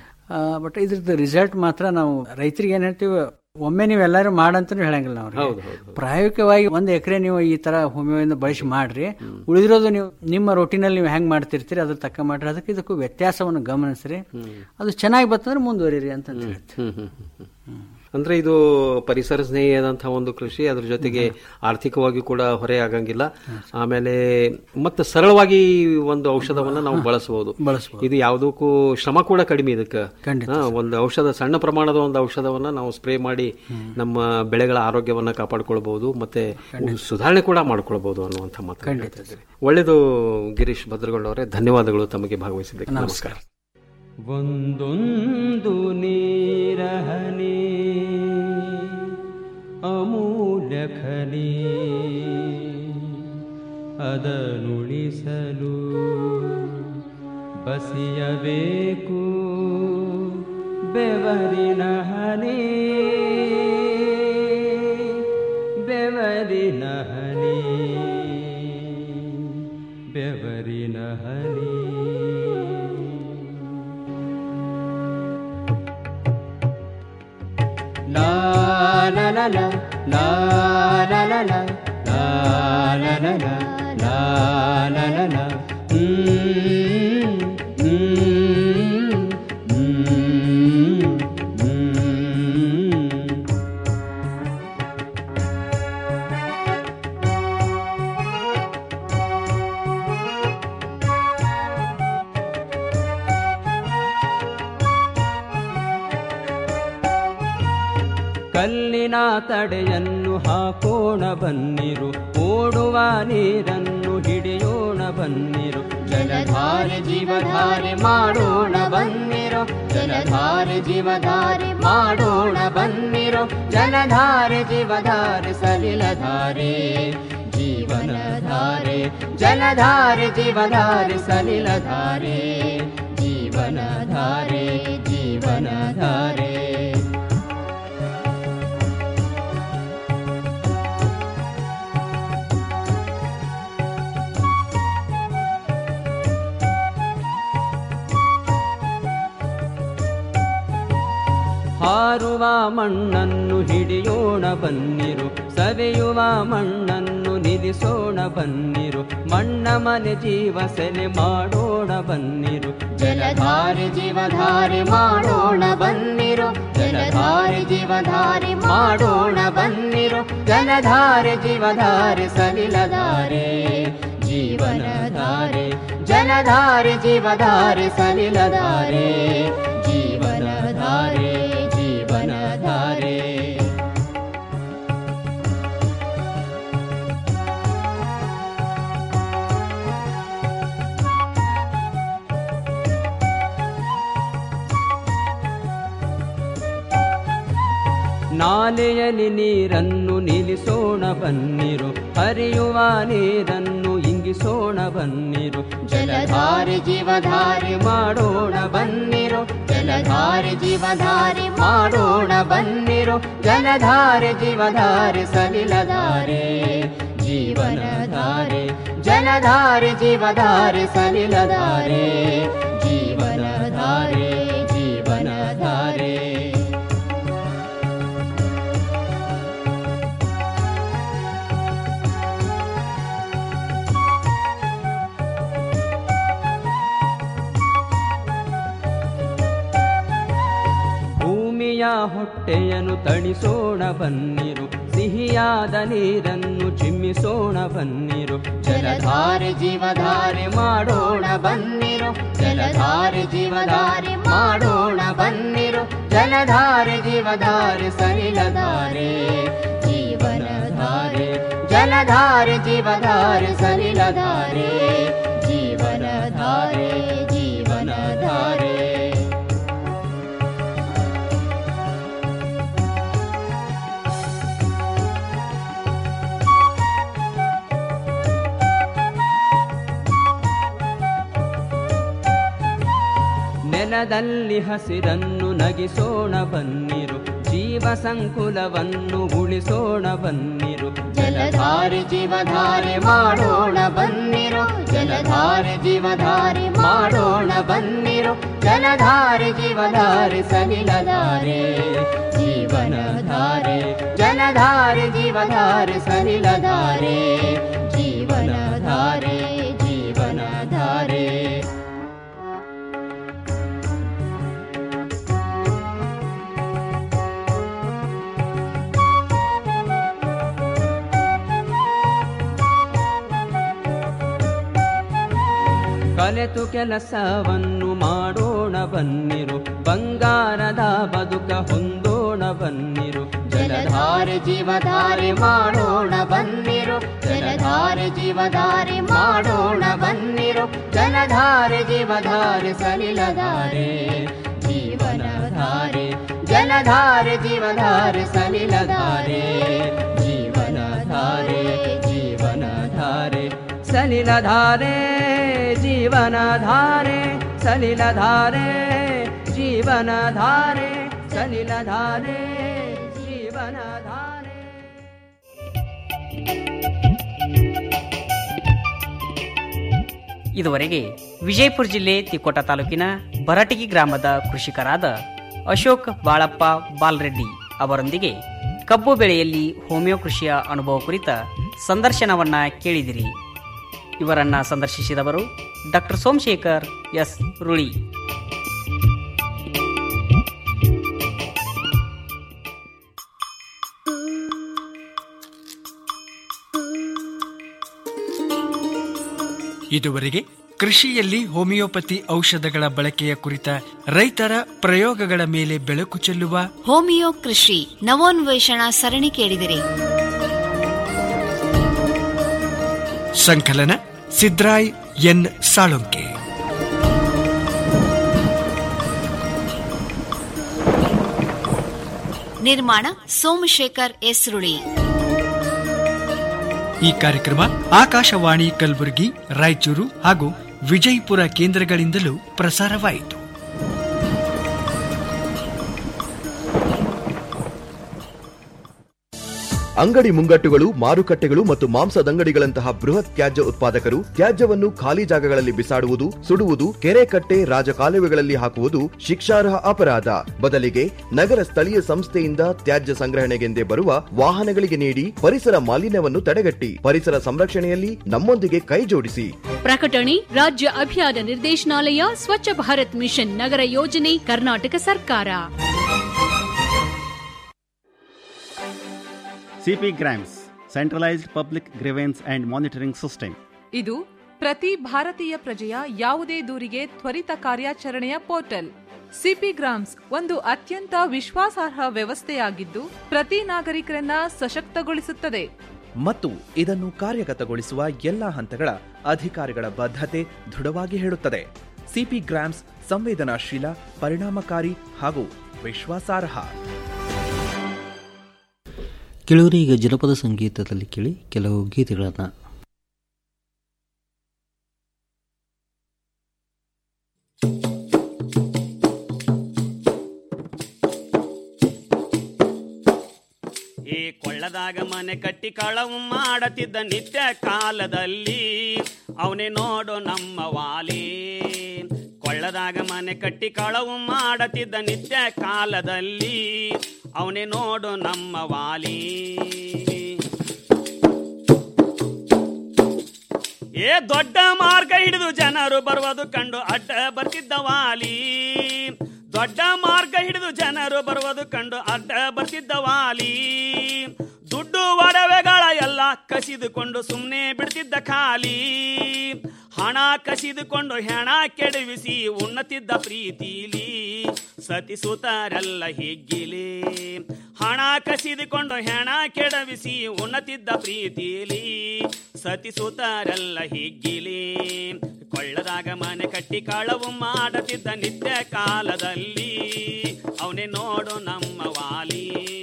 ಬಟ್ ಇದ್ರದ್ದು ರಿಸಲ್ಟ್ ಮಾತ್ರ ನಾವು ರೈತರಿಗೆ ಏನ್ ಹೇಳ್ತೀವಿ ಒಮ್ಮೆ ನೀವು ಎಲ್ಲರೂ ಮಾಡಂತನೂ ಹೇಳಂಗಿಲ್ಲ ನಾವು ಹೌದು, ಪ್ರಾಯೋಗಿಕವಾಗಿ ಒಂದು ಎಕರೆ ನೀವು ಈ ತರ ಹೋಮಿಯೋಯಿಂದ ಬಳಸಿ ಮಾಡ್ರಿ ಉಳಿದಿರೋದು ನೀವು ನಿಮ್ಮ ರೊಟೀನಲ್ಲಿ ನೀವು ಹೆಂಗ್ ಮಾಡ್ತಿರ್ತೀರಿ ಅದ್ರ ತಕ್ಕ ಮಾಡ್ರಿ ಅದಕ್ಕೆ ಇದಕ್ಕೂ ವ್ಯತ್ಯಾಸವನ್ನು ಗಮನಿಸ್ರಿ ಅದು ಚೆನ್ನಾಗಿ ಬರ್ತಂದ್ರೆ ಮುಂದುವರಿರಿ ಅಂತ ಹೇಳ್ತೀವಿ ಹ್ಮ್ ಹ್ಮ್ ಹ್ಮ್ ಹ್ಮ್. ಅಂದ್ರೆ ಇದು ಪರಿಸರ ಸ್ನೇಹಿಯಾದಂತಹ ಒಂದು ಕೃಷಿ ಅದ್ರ ಜೊತೆಗೆ ಆರ್ಥಿಕವಾಗಿ ಕೂಡ ಹೊರೆ ಆಗಂಗಿಲ್ಲ ಆಮೇಲೆ ಮತ್ತೆ ಸರಳವಾಗಿ ಒಂದು ಔಷಧವನ್ನ ನಾವು ಬಳಸಬಹುದು ಇದು ಯಾವುದಕ್ಕೂ ಶ್ರಮ ಕೂಡ ಕಡಿಮೆ ಇದಕ್ಕೆ ಹಾ, ಒಂದು ಔಷಧ ಸಣ್ಣ ಪ್ರಮಾಣದ ಒಂದು ಔಷಧವನ್ನ ನಾವು ಸ್ಪ್ರೇ ಮಾಡಿ ನಮ್ಮ ಬೆಳೆಗಳ ಆರೋಗ್ಯವನ್ನ ಕಾಪಾಡ್ಕೊಳ್ಬಹುದು ಮತ್ತೆ ಸುಧಾರಣೆ ಕೂಡ ಮಾಡ್ಕೊಳ್ಬಹುದು ಅನ್ನುವಂಥ ಮಾತು ಹೇಳ್ತಾ ಇದ್ದೀರಿ. ಒಳ್ಳೆಯದು ಗಿರೀಶ್ ಭದ್ರಗೊಂಡವರೇ ಧನ್ಯವಾದಗಳು ತಮಗೆ ಭಾಗವಹಿಸಿದ್ದಕ್ಕೆ ನಮಸ್ಕಾರ ಒಂದೊಂದು ನೀರಹನಿ ಅಮೂಲ್ಯ ಖನಿ ಅದನುಳಿಸಲು ಬಸಿಯಬೇಕು ಬೆವರಿನ ಹನಿ ಬೆವರಿನ ಹನಿ ಬೆವರಿನ ಹನಿ La la la la la la la la la la la la la la la la Mm, mm, mm, mm. ಕಲ್ಲಿನ ತಡೆಯನ್ನು ಹಾಕೋಣ ಬನ್ನಿರು ಓಡುವ ನೀರನ್ನು ಹಿಡಿಯೋಣ ಬನ್ನಿರು ಜಲಧಾರೆ ಜೀವಧಾರೆ ಮಾಡೋಣ ಬನ್ನಿರು ಜಲಧಾರೆ ಜೀವಧಾರೆ ಮಾಡೋಣ ಬನ್ನಿರು ಜಲಧಾರೆ ಜೀವಧಾರೆ ಸಲಿಲಧಾರೆ ಜೀವನಧಾರೆ ಜಲಧಾರೆ ಜೀವಧಾರೆ ಸಲಿಲಧಾರೆ ಜೀವನಧಾರೆ ಜೀವನಧಾರೆ ಹಾರುವ ಮಣ್ಣನ್ನು ಹಿಡಿಯೋಣ ಬನ್ನಿರು ಸವೆಯುವ ಮಣ್ಣನ್ನು ನಿಧಿ ಇಂಗಿಸೋಣ ಬನ್ನಿರು ಮಣ್ಣ ಮನೆ ಜೀವ ಸೆಲೆ ಮಾಡೋಣ ಬನ್ನಿರು ಜಲಧಾರೆ ಜೀವಧಾರೆ ಮಾಡೋಣ ಬನ್ನಿರು ಜಲಧಾರೆ ಜೀವಧಾರೆ ಮಾಡೋಣ ಬನ್ನಿರು ಜಲಧಾರೆ ಜೀವಧಾರೆ ಸಲಿಲಧಾರೆ ಜೀವನಧಾರೆ ಜಲಧಾರೆ ಜೀವಧಾರೆ ಸಲಿಲಧಾರೆ ಜೀವನಧಾರೆ ಜೀವನಧಾರೆ ನಾಲೆಯಲ್ಲಿ ನೀರನ್ನು ನಿಲ್ಲಿಸೋಣ ಬನ್ನಿರು ಹರಿಯುವ ನೀರನ್ನು ಇಂಗಿಸೋಣ ಬನ್ನಿರು ಜಲಧಾರೆ ಜೀವಧಾರೆ ಮಾಡೋಣ ಬನ್ನಿರು ಜಲಧಾರೆ ಜೀವಧಾರೆ ಮಾಡೋಣ ಬನ್ನಿರು ಜಲಧಾರೆ ಜೀವಧಾರೆ ಸಲಿಲಧಾರೆ ಜೀವನಧಾರೆ ಜಲಧಾರೆ ಜೀವಧಾರೆ ಸಲಿಲಧಾರೆ ಜೀವನಧಾರೆ ಜೀವನಧಾರೆ ಭೂಮಿಯ ಹೊಟ್ಟೆಯನ್ನು ತಣಿಸೋಣ ಬನ್ನಿರು ಸಿಹಿಯಾದ ನೀರನ್ನು ಚಿಮ್ಮಿಸೋಣ ಬನ್ನಿರು ಜಲಧಾರೆ ಜೀವಧಾರೆ ಮಾಡೋಣ ಬನ್ನಿರು ಜಲಧಾರೆ ಜೀವಧಾರೆ ಮಾಡೋಣ ಬನ್ನಿರು ಜಲಧಾರೆ ಜೀವಧಾರೆ ಸಲಿಲಧಾರೆ ಜೀವನಧಾರೆ ಜಲಧಾರೆ ಜೀವಧಾರೆ ಸಲಿಲಧಾರೆ ಜೀವನಧಾರೆ ಜೀವನಧಾರೆ ನೆಲದಲ್ಲಿ ಹಸಿರನ್ನು ನಗಿಸೋಣ ಬನ್ನಿರು ಜೀವ ಸಂಕುಲವನ್ನು ಉಳಿಸೋಣ ಬನ್ನಿರು ಜಲಧಾರೆ ಜೀವಧಾರೆ ಮಾಡೋಣ ಬನ್ನಿರು ಜಲಧಾರೆ ಜೀವಧಾರೆ ಮಾಡೋಣ ಬನ್ನಿರು ಜಲಧಾರೆ ಜೀವಧಾರೆ ಸಲಿಲಧಾರೆ ಜೀವನಧಾರೆ ಜಲಧಾರೆ ಜೀವಧಾರೆ ಸಲಿಲಧಾರೆ ಜೀವನಧಾರೆ ಜೀವನಧಾರೆ ಕಲೆತು ಕೆಲಸವನ್ನು ಮಾಡೋಣ ಬನ್ನಿರು ಬಂಗಾರದ ಬದುಕ ಹೊಂದೋಣ ಬನ್ನಿರು ಜಲಧಾರೆ ಜೀವಧಾರೆ ಮಾಡೋಣ ಬನ್ನಿರು ಜಲಧಾರೆ ಜೀವಧಾರೆ ಮಾಡೋಣ ಬನ್ನಿರು ಜಲಧಾರೆ ಜೀವಧಾರೆ ಸಲಿಲಧಾರೆ ಜೀವನಧಾರೆ ಜಲಧಾರೆ ಜೀವಧಾರೆ ಸಲಿಲಧಾರೆ ಜೀವನಧಾರೆ ಜೀವನಧಾರೆ ಸಲಿಲಧಾರೆ ಜೀವನಧಾರೆ ಸಲಿಲಧಾರೆ ಜೀವನಧಾರೆ ಸಲಿಲಧಾರೆ ಜೀವನಧಾರೆ ಇದುವರೆಗೆ ವಿಜಯಪುರ ಜಿಲ್ಲೆ ತಿಕೋಟ ತಾಲೂಕಿನ ಬರಟಗಿ ಗ್ರಾಮದ ಕೃಷಿಕರಾದ ಅಶೋಕ್ ಬಾಳಪ್ಪ ಬಾಲ್ರೆಡ್ಡಿ ಅವರೊಂದಿಗೆ ಕಬ್ಬು ಬೆಳೆಯಲ್ಲಿ ಹೋಮಿಯೋ ಕೃಷಿಯ ಅನುಭವ ಕುರಿತ ಸಂದರ್ಶನವನ್ನ ಕೇಳಿದಿರಿ ಇವರನ್ನ ಸಂದರ್ಶಿಸಿದವರು ಡಾಕ್ಟರ್ ಸೋಮಶೇಖರ್ ಎಸ್ ರುಳಿ ಇದುವರೆಗೆ ಕೃಷಿಯಲ್ಲಿ ಹೋಮಿಯೋಪತಿ ಔಷಧಗಳ ಬಳಕೆಯ ಕುರಿತ ರೈತರ ಪ್ರಯೋಗಗಳ ಮೇಲೆ ಬೆಳಕು ಚೆಲ್ಲುವ ಹೋಮಿಯೋ ಕೃಷಿ ನವೋನ್ವೇಷಣಾ ಸರಣಿ ಕೇಳಿದಿರಿ ಸಂಕಲನ ಸಿದ್ರಾಯ್ ಎನ್ ಸಾಳುಂಕೆ ನಿರ್ಮಾಣ ಸೋಮಶೇಖರ್ ಎಸ್ ರುಳಿ ಈ ಕಾರ್ಯಕ್ರಮ ಆಕಾಶವಾಣಿ ಕಲಬುರಗಿ ರಾಯಚೂರು ಹಾಗೂ ವಿಜಯಪುರ ಕೇಂದ್ರಗಳಿಂದಲೂ ಪ್ರಸಾರವಾಯಿತು ಅಂಗಡಿ ಮುಂಗಟ್ಟುಗಳು ಮಾರುಕಟ್ಟೆಗಳು ಮತ್ತು ಮಾಂಸದಂಗಡಿಗಳಂತಹ ಬೃಹತ್ ತ್ಯಾಜ್ಯ ಉತ್ಪಾದಕರು ತ್ಯಾಜ್ಯವನ್ನು ಖಾಲಿ ಜಾಗಗಳಲ್ಲಿ ಬಿಸಾಡುವುದು ಸುಡುವುದು ಕೆರೆ ಕಟ್ಟೆ ರಾಜಕಾಲುವೆಗಳಲ್ಲಿ ಹಾಕುವುದು ಶಿಕ್ಷಾರ್ಹ ಅಪರಾಧ ಬದಲಿಗೆ ನಗರ ಸ್ಥಳೀಯ ಸಂಸ್ಥೆಯಿಂದ ತ್ಯಾಜ್ಯ ಸಂಗ್ರಹಣೆಗೆಂದೇ ಬರುವ ವಾಹನಗಳಿಗೆ ನೀಡಿ ಪರಿಸರ ಮಾಲಿನ್ಯವನ್ನು ತಡೆಗಟ್ಟಿ ಪರಿಸರ ಸಂರಕ್ಷಣೆಯಲ್ಲಿ ನಮ್ಮೊಂದಿಗೆ ಕೈ ಜೋಡಿಸಿ ಪ್ರಕಟಣೆ ರಾಜ್ಯ ಅಭಿಯಾನ ನಿರ್ದೇಶನಾಲಯ ಸ್ವಚ್ಛ ಭಾರತ್ ಮಿಷನ್ ನಗರ ಯೋಜನೆ ಕರ್ನಾಟಕ ಸರ್ಕಾರ CP grams centralised public grievance and monitoring system ಇದು ಪ್ರತಿ ಭಾರತೀಯ ಪ್ರಜೆಯ ಯಾವುದೇ ದೂರಿಗೆ ತ್ವರಿತ ಕಾರ್ಯಾಚರಣೆಯ ಪೋರ್ಟಲ್ ಸಿಪಿ ಗ್ರಾಮ್ಸ್ ಒಂದು ಅತ್ಯಂತ ವಿಶ್ವಾಸಾರ್ಹ ವ್ಯವಸ್ಥೆಯಾಗಿದ್ದು ಪ್ರತಿ ನಾಗರಿಕರನ್ನ ಸಶಕ್ತಗೊಳಿಸುತ್ತದೆ ಮತ್ತು ಇದನ್ನು ಕಾರ್ಯಗತಗೊಳಿಸುವ ಎಲ್ಲಾ ಹಂತಗಳ ಅಧಿಕಾರಿಗಳ ಬದ್ಧತೆ ದೃಢವಾಗಿ ಹೇಳುತ್ತದೆ ಸಿಪಿ ಗ್ರಾಮ್ಸ್ ಸಂವೇದನಾಶೀಲ ಪರಿಣಾಮಕಾರಿ ಹಾಗೂ ವಿಶ್ವಾಸಾರ್ಹ ಕೆಲವರು ಈಗ ಜನಪದ ಸಂಗೀತದಲ್ಲಿ ಕೇಳಿ ಕೆಲವು ಗೀತೆಗಳನ್ನು ಈ ಕೊಳ್ಳದಾಗ ಮನೆ ಕಟ್ಟಿ ಕಳವು ಮಾಡತಿದ್ದ ನಿತ್ಯ ಕಾಲದಲ್ಲಿ ಅವನೇ ನೋಡು ನಮ್ಮ ವಾಲಿ ಕೊಳ್ಳದಾಗ ಮನೆ ಕಟ್ಟಿ ಕಳವು ಮಾಡತಿದ್ದ ನಿತ್ಯ ಕಾಲದಲ್ಲಿ ಅವನೇ ನೋಡು ನಮ್ಮ ವಾಲಿ ಏ ದೊಡ್ಡ ಮಾರ್ಗ ಹಿಡಿದು ಜನರು ಬರುವುದು ಕಂಡು ಅಡ್ಡ ಬರ್ತಿದ್ದ ವಾಲಿ ದೊಡ್ಡ ಮಾರ್ಗ ಹಿಡಿದು ಜನರು ಬರುವುದು ಕಂಡು ಅಡ್ಡ ಬರ್ತಿದ್ದ ವಾಲಿ ದುಡ್ಡು ಒಡವೆಗಳ ಎಲ್ಲ ಕಸಿದುಕೊಂಡು ಸುಮ್ಮನೆ ಬಿಡ್ತಿದ್ದ ಖಾಲಿ ಹಣ ಕಸಿದುಕೊಂಡು ಹೆಣ ಕೆಡವಿಸಿ ಉಣ್ಣತಿದ್ದ ಪ್ರೀತಿಲಿ ಸತಿಸುತ್ತಾರೆಲ್ಲ ಹಿಗ್ಗಿಲಿ ಹಣ ಕಸಿದುಕೊಂಡು ಹೆಣ ಕೆಡವಿಸಿ ಉಣ್ಣತಿದ್ದ ಪ್ರೀತಿಲಿ ಸತಿಸುತ್ತಾರೆಲ್ಲ ಹಿಗ್ಗಿಲಿ ಕೊಳ್ಳದಾಗ ಮನೆ ಕಟ್ಟಿ ಕಳವು ಮಾಡತಿದ್ದ ನಿತ್ಯ ಕಾಲದಲ್ಲಿ ಅವನೇ ನೋಡು ನಮ್ಮ ವಾಲಿ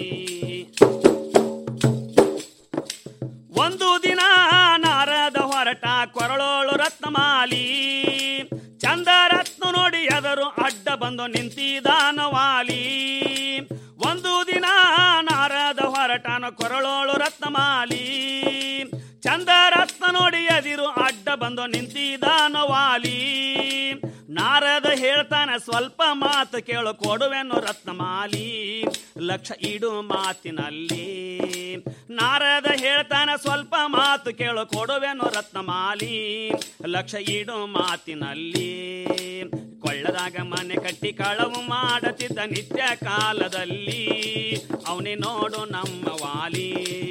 ಒಂದು ದಿನ ನಾರದ ಹೊರಟ ಕೊರಳೋಳು ರತ್ನಮಾಲಿ ಚಂದ ರತ್ನ ನೋಡಿ ಎದರು ಅಡ್ಡ ಬಂದು ನಿಂತಿದಾನ ವಾಲಿ ಒಂದು ದಿನ ನಾರದ ಹೊರಟನ ಕೊರಳೋಳು ರತ್ನಮಾಲಿ ಚಂದ ರತ್ನ ನೋಡಿ ಎದಿರು ಅಡ್ಡ ಬಂದು ನಿಂತಿದಾನ ವಾಲಿ ನಾರದ ಹೇಳ್ತಾನೆ ಸ್ವಲ್ಪ ಮಾತು ಕೇಳು ಕೊಡುವೆನು ರತ್ನಮಾಲಿ ಲಕ್ಷ ಇಡು ಮಾತಿನಲ್ಲಿ ನಾರದ ಹೇಳ್ತಾನೆ ಸ್ವಲ್ಪ ಮಾತು ಕೇಳು ಕೊಡುವೆನು ರತ್ನಮಾಲಿ ಲಕ್ಷ ಇಡು ಮಾತಿನಲ್ಲಿ ಕೊಳ್ಳದಾಗ ಮನೆ ಕಟ್ಟಿ ಕಳವು ಮಾಡತಿದ್ದ ನಿತ್ಯ ಕಾಲದಲ್ಲಿ ಅವನೇ ನೋಡು ನಮ್ಮ ವಾಲಿ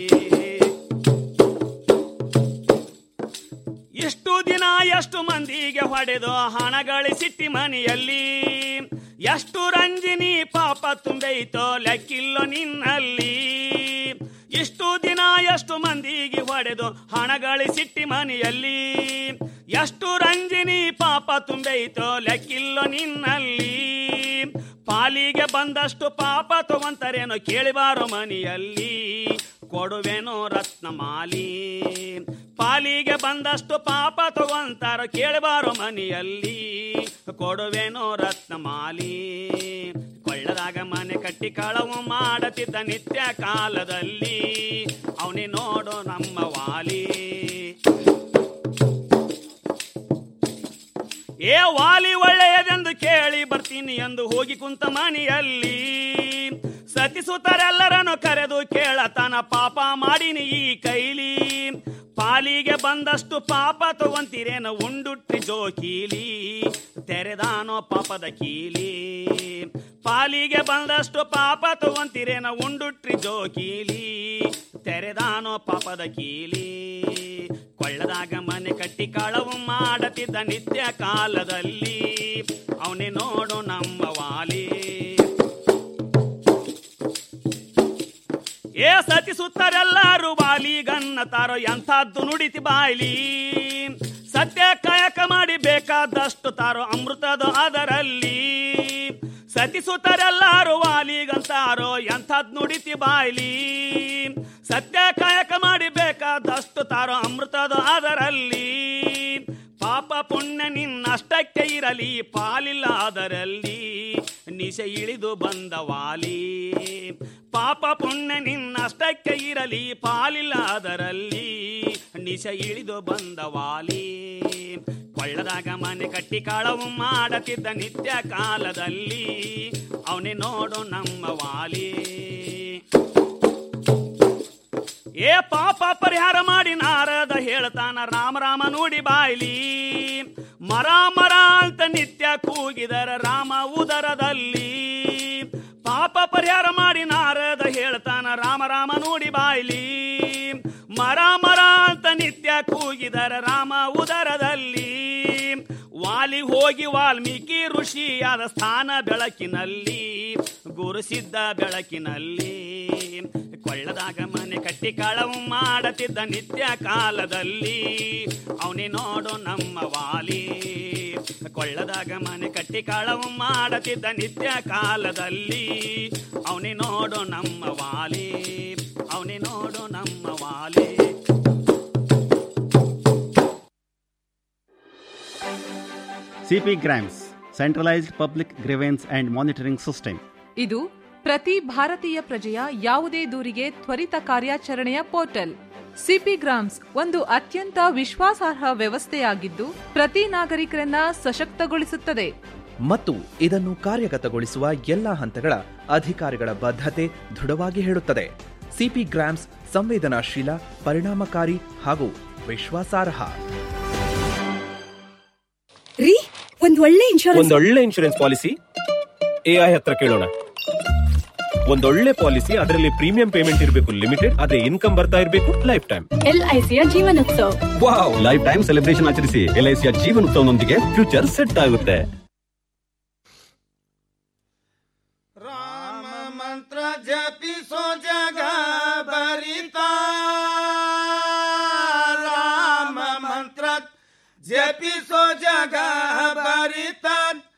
ಎಷ್ಟು ದಿನ ಎಷ್ಟು ಮಂದಿಗೆ ಹೊಡೆದು ಹಣ ಗಳಿಸಿಟ್ಟಿ ಮನೆಯಲ್ಲಿ ಎಷ್ಟು ರಂಜಿನಿ ಪಾಪ ತುಂಬೈತೋ ಲೆಕ್ಕಿಲ್ಲೋ ನಿನ್ನಲ್ಲಿ ಇಷ್ಟು ದಿನ ಎಷ್ಟು ಮಂದಿಗೆ ಹೊಡೆದು ಹಣ ಗಳಿಸಿಟ್ಟಿ ಮನೆಯಲ್ಲಿ ಎಷ್ಟು ರಂಜಿನಿ ಪಾಪ ತುಂಬೈತೋ ಲೆಕ್ಕಿಲ್ಲೋ ನಿನ್ನಲ್ಲಿ ಪಾಲಿಗೆ ಬಂದಷ್ಟು ಪಾಪ ತಗೊಂತಾರೇನೋ ಕೇಳಿಬಾರೋ ಮನೆಯಲ್ಲಿ ಕೊಡುವೆನೋ ರತ್ನಮಾಲಿ ಪಾಲಿಗೆ ಬಂದಷ್ಟು ಪಾಪ ತಗೊಂತಾರ ಕೇಳಬಾರೋ ಮನೆಯಲ್ಲಿ ಕೊಡುವೆನೋ ರತ್ನಮಾಲಿ ಕೊಳ್ಳದಾಗ ಮನೆ ಕಟ್ಟಿ ಕಳವು ಮಾಡತಿದ್ದ ನಿತ್ಯ ಕಾಲದಲ್ಲಿ ಅವನೇ ನೋಡು ನಮ್ಮ ವಾಲಿ ಏ ವಾಲಿ ಒಳ್ಳೆಯದೆಂದು ಕೇಳಿ ಬರ್ತೀನಿ ಎಂದು ಹೋಗಿ ಕುಂತ ಮನೆಯಲ್ಲಿ ಸತಿಸುತ್ತರೆಲ್ಲರನ್ನು ಕರೆದು ಕೇಳತನ ಪಾಪ ಮಾಡಿನಿ ಈ ಕೈಲಿ ಪಾಲಿಗೆ ಬಂದಷ್ಟು ಪಾಪ ತಗೊಂತೀರೇನ ಉಂಡುಟ್ಟಿ ಜೋಕೀಲಿ ತೆರೆದಾನೋ ಪಾಪದ ಕೀಲಿ ಪಾಲಿಗೆ ಬಂದಷ್ಟು ಪಾಪ ತಗೊಂತೀರೇನ ಉಂಡುಟ್ರಿ ಜೋಕೀಲಿ ತೆರೆದಾನೋ ಪಾಪದ ಕೀಲಿ ಕೊಳ್ಳದಾಗ ಮನೆ ಕಟ್ಟಿ ಕಳವು ಮಾಡತಿದ್ದ ನಿತ್ಯ ಕಾಲದಲ್ಲಿ ಅವನೇ ನೋಡು ನಮ್ಮ ವಾಲಿ ಏ ಸತಿ ಸುತ್ತರೆಲ್ಲರೂ ಬಾಲಿಗನ್ನ ತಾರೋ ಎಂಥದ್ದು ನುಡಿತಿ ಬಾಯ್ಲಿ ಸತ್ಯ ಕಾಯಕ ಮಾಡಿ ಬೇಕಾದಷ್ಟು ತಾರೋ ಅಮೃತದ ಅದರಲ್ಲಿ ಸತಿ ಸುತ್ತರೆಲ್ಲರೂ ವಾಲಿಗಂತಾರೋ ಎಂಥದ್ ನುಡಿತಿ ಬಾಯ್ಲಿ ಸತ್ಯ ಕಾಯಕ ಮಾಡಿ ಬೇಕಾದಷ್ಟು ತಾರೋ ಅಮೃತದ ಅದರಲ್ಲಿ ಪಾಪ ಪುಣ್ಯ ನಿನ್ನಷ್ಟಕ್ಕೆ ಇರಲಿ ಪಾಲಿಲ್ಲ ಅದರಲ್ಲಿ ನಿಶೆ ಇಳಿದು ಬಂದ ವಾಲಿ ಪಾಪ ಪುಣ್ಯ ನಿನ್ನಷ್ಟಕ್ಕೆ ಇರಲಿ ಪಾಲಿಲ್ಲ ಅದರಲ್ಲಿ ನಿಶ ಇಳಿದು ಬಂದ ವಾಲಿ ಕೊಳ್ಳದಾಗ ಮನೆ ಕಟ್ಟಿ ಕಾಳವು ಮಾಡತಿದ್ದ ನಿತ್ಯ ಕಾಲದಲ್ಲಿ ಅವನೇ ನೋಡು ನಮ್ಮ ವಾಲಿ ಏ ಪಾಪ ಪರಿಹಾರ ಮಾಡಿ ನಾರದ ಹೇಳ್ತಾನ ರಾಮ ರಾಮ ನೋಡಿ ಬಾಯ್ಲಿ ಮರ ಮರ ಅಂತ ನಿತ್ಯ ಕೂಗಿದರ ರಾಮ ಉದರದಲ್ಲಿ ಪಾಪ ಪರಿಹಾರ ಮಾಡಿ ನಾರದ ಹೇಳ್ತಾನ ರಾಮ ರಾಮ ನೋಡಿ ಬಾಯ್ಲಿ ಮರ ಮರ ಅಂತ ನಿತ್ಯ ಕೂಗಿದರ ರಾಮ ಉದರದಲ್ಲಿ ವಾಲಿ ಹೋಗಿ ವಾಲ್ಮೀಕಿ ಋಷಿಯಾದ ಸ್ಥಾನ ಬೆಳಕಿನಲ್ಲಿ ಗುರುಸಿದ್ದ ಬೆಳಕಿನಲ್ಲಿ ಕೊಳ್ಳದಾಗ ಮನೆ ಕಟ್ಟಿ ಕಳವು ಮಾಡತಿದ್ದ ನಿತ್ಯ ಕಾಲದಲ್ಲಿ ಅವನೇ ನೋಡು ನಮ್ಮ ವಾಲಿ ಕೊಳ್ಳದಾಗ ಮನೆ ಕಟ್ಟಿ ಕಳವು ಮಾಡತಿದ್ದ ನಿತ್ಯ ಕಾಲದಲ್ಲಿ ಅವನೇ ನೋಡು ನಮ್ಮ ವಾಲಿ ಅವನೇ ನೋಡು ನಮ್ಮ ವಾಲಿ CP Grams, Centralized Public Grievance and Monitoring System. ಇದು ಪ್ರತಿ ಭಾರತೀಯ ಪ್ರಜೆಯ ಯಾವುದೇ ದೂರಿಗೆ ತ್ವರಿತ ಕಾರ್ಯಾಚರಣೆಯ ಪೋರ್ಟಲ್ ಸಿಪಿ ಗ್ರಾಮ್ಸ್ ಒಂದು ಅತ್ಯಂತ ವಿಶ್ವಾಸಾರ್ಹ ವ್ಯವಸ್ಥೆಯಾಗಿದ್ದು ಪ್ರತಿ ನಾಗರಿಕರನ್ನ ಸಶಕ್ತಗೊಳಿಸುತ್ತದೆ ಮತ್ತು ಇದನ್ನು ಕಾರ್ಯಗತಗೊಳಿಸುವ ಎಲ್ಲಾ ಹಂತಗಳ ಅಧಿಕಾರಿಗಳ ಬದ್ಧತೆ ದೃಢವಾಗಿ ಹೇಳುತ್ತದೆ ಸಿಪಿ ಗ್ರಾಮ್ಸ್ ಸಂವೇದನಾಶೀಲ ಪರಿಣಾಮಕಾರಿ ಹಾಗೂ ವಿಶ್ವಾಸಾರ್ಹ ರೀ ಒಂದ್ ಒಳ್ಳೆ ಇನ್ಶೂರೆನ್ಸ್ ಒಂದೊಳ್ಳೆ ಇನ್ಶೂರೆನ್ಸ್ ಪಾಲಿಸಿ ಎಐ ಹತ್ರ ಕೇಳೋಣ ಒಂದೊಳ್ಳೆ ಪಾಲಿಸಿ ಅದರಲ್ಲಿ ಪ್ರೀಮಿಯಂ ಪೇಮೆಂಟ್ ಇರಬೇಕು ಲಿಮಿಟೆಡ್ ಅದೇ ಇನ್ಕಮ್ ಬರ್ತಾ ಇರಬೇಕು ಲೈಫ್ ಟೈಮ್ ಎಲ್ಐಸಿಯ ಜೀವನೋತ್ಸವ ವಾವ್ ಲೈಫ್ ಟೈಮ್ ಸೆಲೆಬ್ರೇಷನ್ ಆಚರಿಸಿ ಎಲ್ಐಸಿಯ ಜೀವನೋತ್ಸವನೊಂದಿಗೆ ಫ್ಯೂಚರ್ ಸೆಟ್ ಆಗುತ್ತೆ ಮಂತ್ರ ಜಪಿಸೋ ಜಗ ಬರಿತಾ ರಾಮ ಮಂತ್ರ ಜಪಿಸೋ ಜಗ ಬರಿತ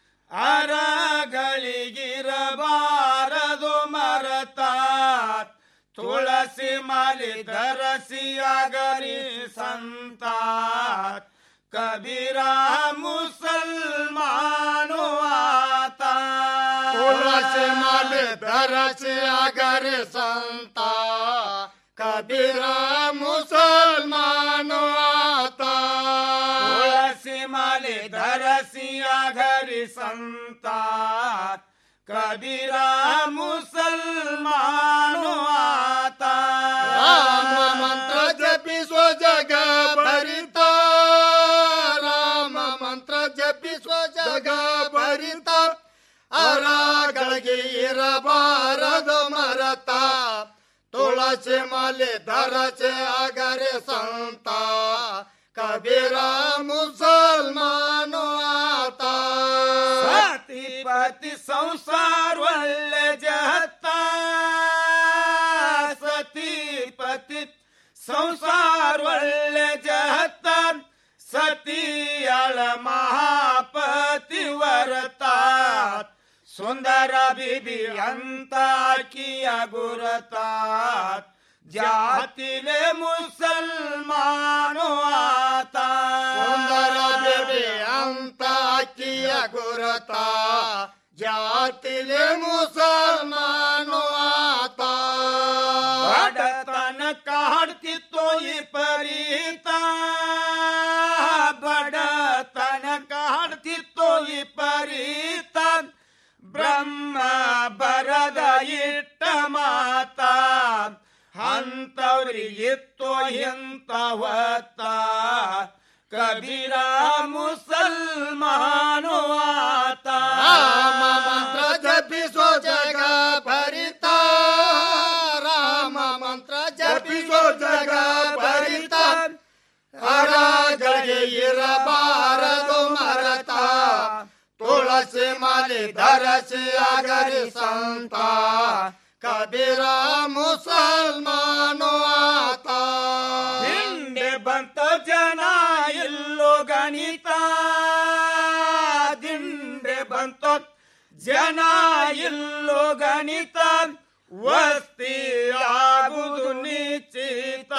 ಅರಗಳಿಗಿರಬಾರದು ಮರತ ತುಳಸಿ ಮಾಲಿ ಧರಸಿಯಾಗರಿ ಸಂತ ಕಬೀರ ಮುಸಲ್ಮಾನು ಆತ ತುಳಸಿ ಮಾಲೆ ಧರಸಿ ಅಗರಿ ಸಂತ ಕಬೀರ ಮುಸಲ್ಮಾನು ಆತ ತುಳಸಿ ಮಾಲೆ ಧರಸಿಯ ಘರಿ ಸಂತ ಕಬೀರ ಮುಸಲ್ಮಾನು ಆತ ರಾಮ ಮಂತ್ರ ಜಪಿಸುವ ಜಗ ಭರಿತ ರಾಮ ಮಂತ್ರ ಜಪಿಸುವ ಜಗ ಭರಿತ ಅರಗಳಿಗೆ ಇರಬಾರದು ಮರತ ತುಳಸಿ ಮಲೆ ಧರಸೆ ಅಗರೆ ಸಂತ ಕಬೀರ ಮುಸಲ್ಮಾನು ಆತ ಸತಿ ಪತಿ ಸಂಸಾರ ಒಳ್ಳೆ ಜಹತ್ತ ಸತಿ ಪತಿ ಸಂಸಾರ ಒಳ್ಳೆ ಜಹತ್ತ ಸತಿಯಳ ಮಹಾಪತಿ ವರತ ಸುಂದರ ಬಿಬಿ ಅಂತ ಕಿಯ ಗುರತ ಜಾತಿಲೆ ಮುಸಲ್ಮಾನು ಆತ ಸುಂದರ ಬೇಬಿ ಅಂತ ಅಕ್ಕಿಯ ಗುರತ ಜಾತಿಲೆ ಮುಸಲ್ಮಾನು ಆತ ಬಡತನ ಕಾಡ್ತಿತ್ತು ಈ ಪರೀತ ಬಡತನ ಕಾಡ್ತಿತ್ತು ಈ ಪರೀತ ಬ್ರಹ್ಮ ಬರದ ಇಟ್ಟ ಮಾತ ಅಂತವ್ರಿಗಿತ್ತು ಇಂತವತ್ತ ಕಬೀರ ಮುಸಲ್ಮಾನು ಆತ ರಾಮ ಮಂತ್ರ ಜಪಿಸೋ ಜಗ ಭರಿತ ರಾಮ ಮಂತ್ರ ಜಪಿಸೋ ಜಗ ಭರಿತ ಅರಗಳಿಗೆ ಇರಬಾರದು ಮರತ ತುಳಸಿ ಮಾಲಿ ಧರಸಿ ಅಗರಿ ಸಂತ ಕಬೀರ ಮುಸಲ್ಮಾನು ಆತ ಹಿಂದೆ ಬಂತ ಜನ ಎಲ್ಲೋ ಗಣಿತ ದಿಂಡೆ ಬಂತ ಜನ ಎಲ್ಲೋ ಗಣಿತ ವಸ್ತಿ ಆಗುದು ನಿಶ್ಚಿತ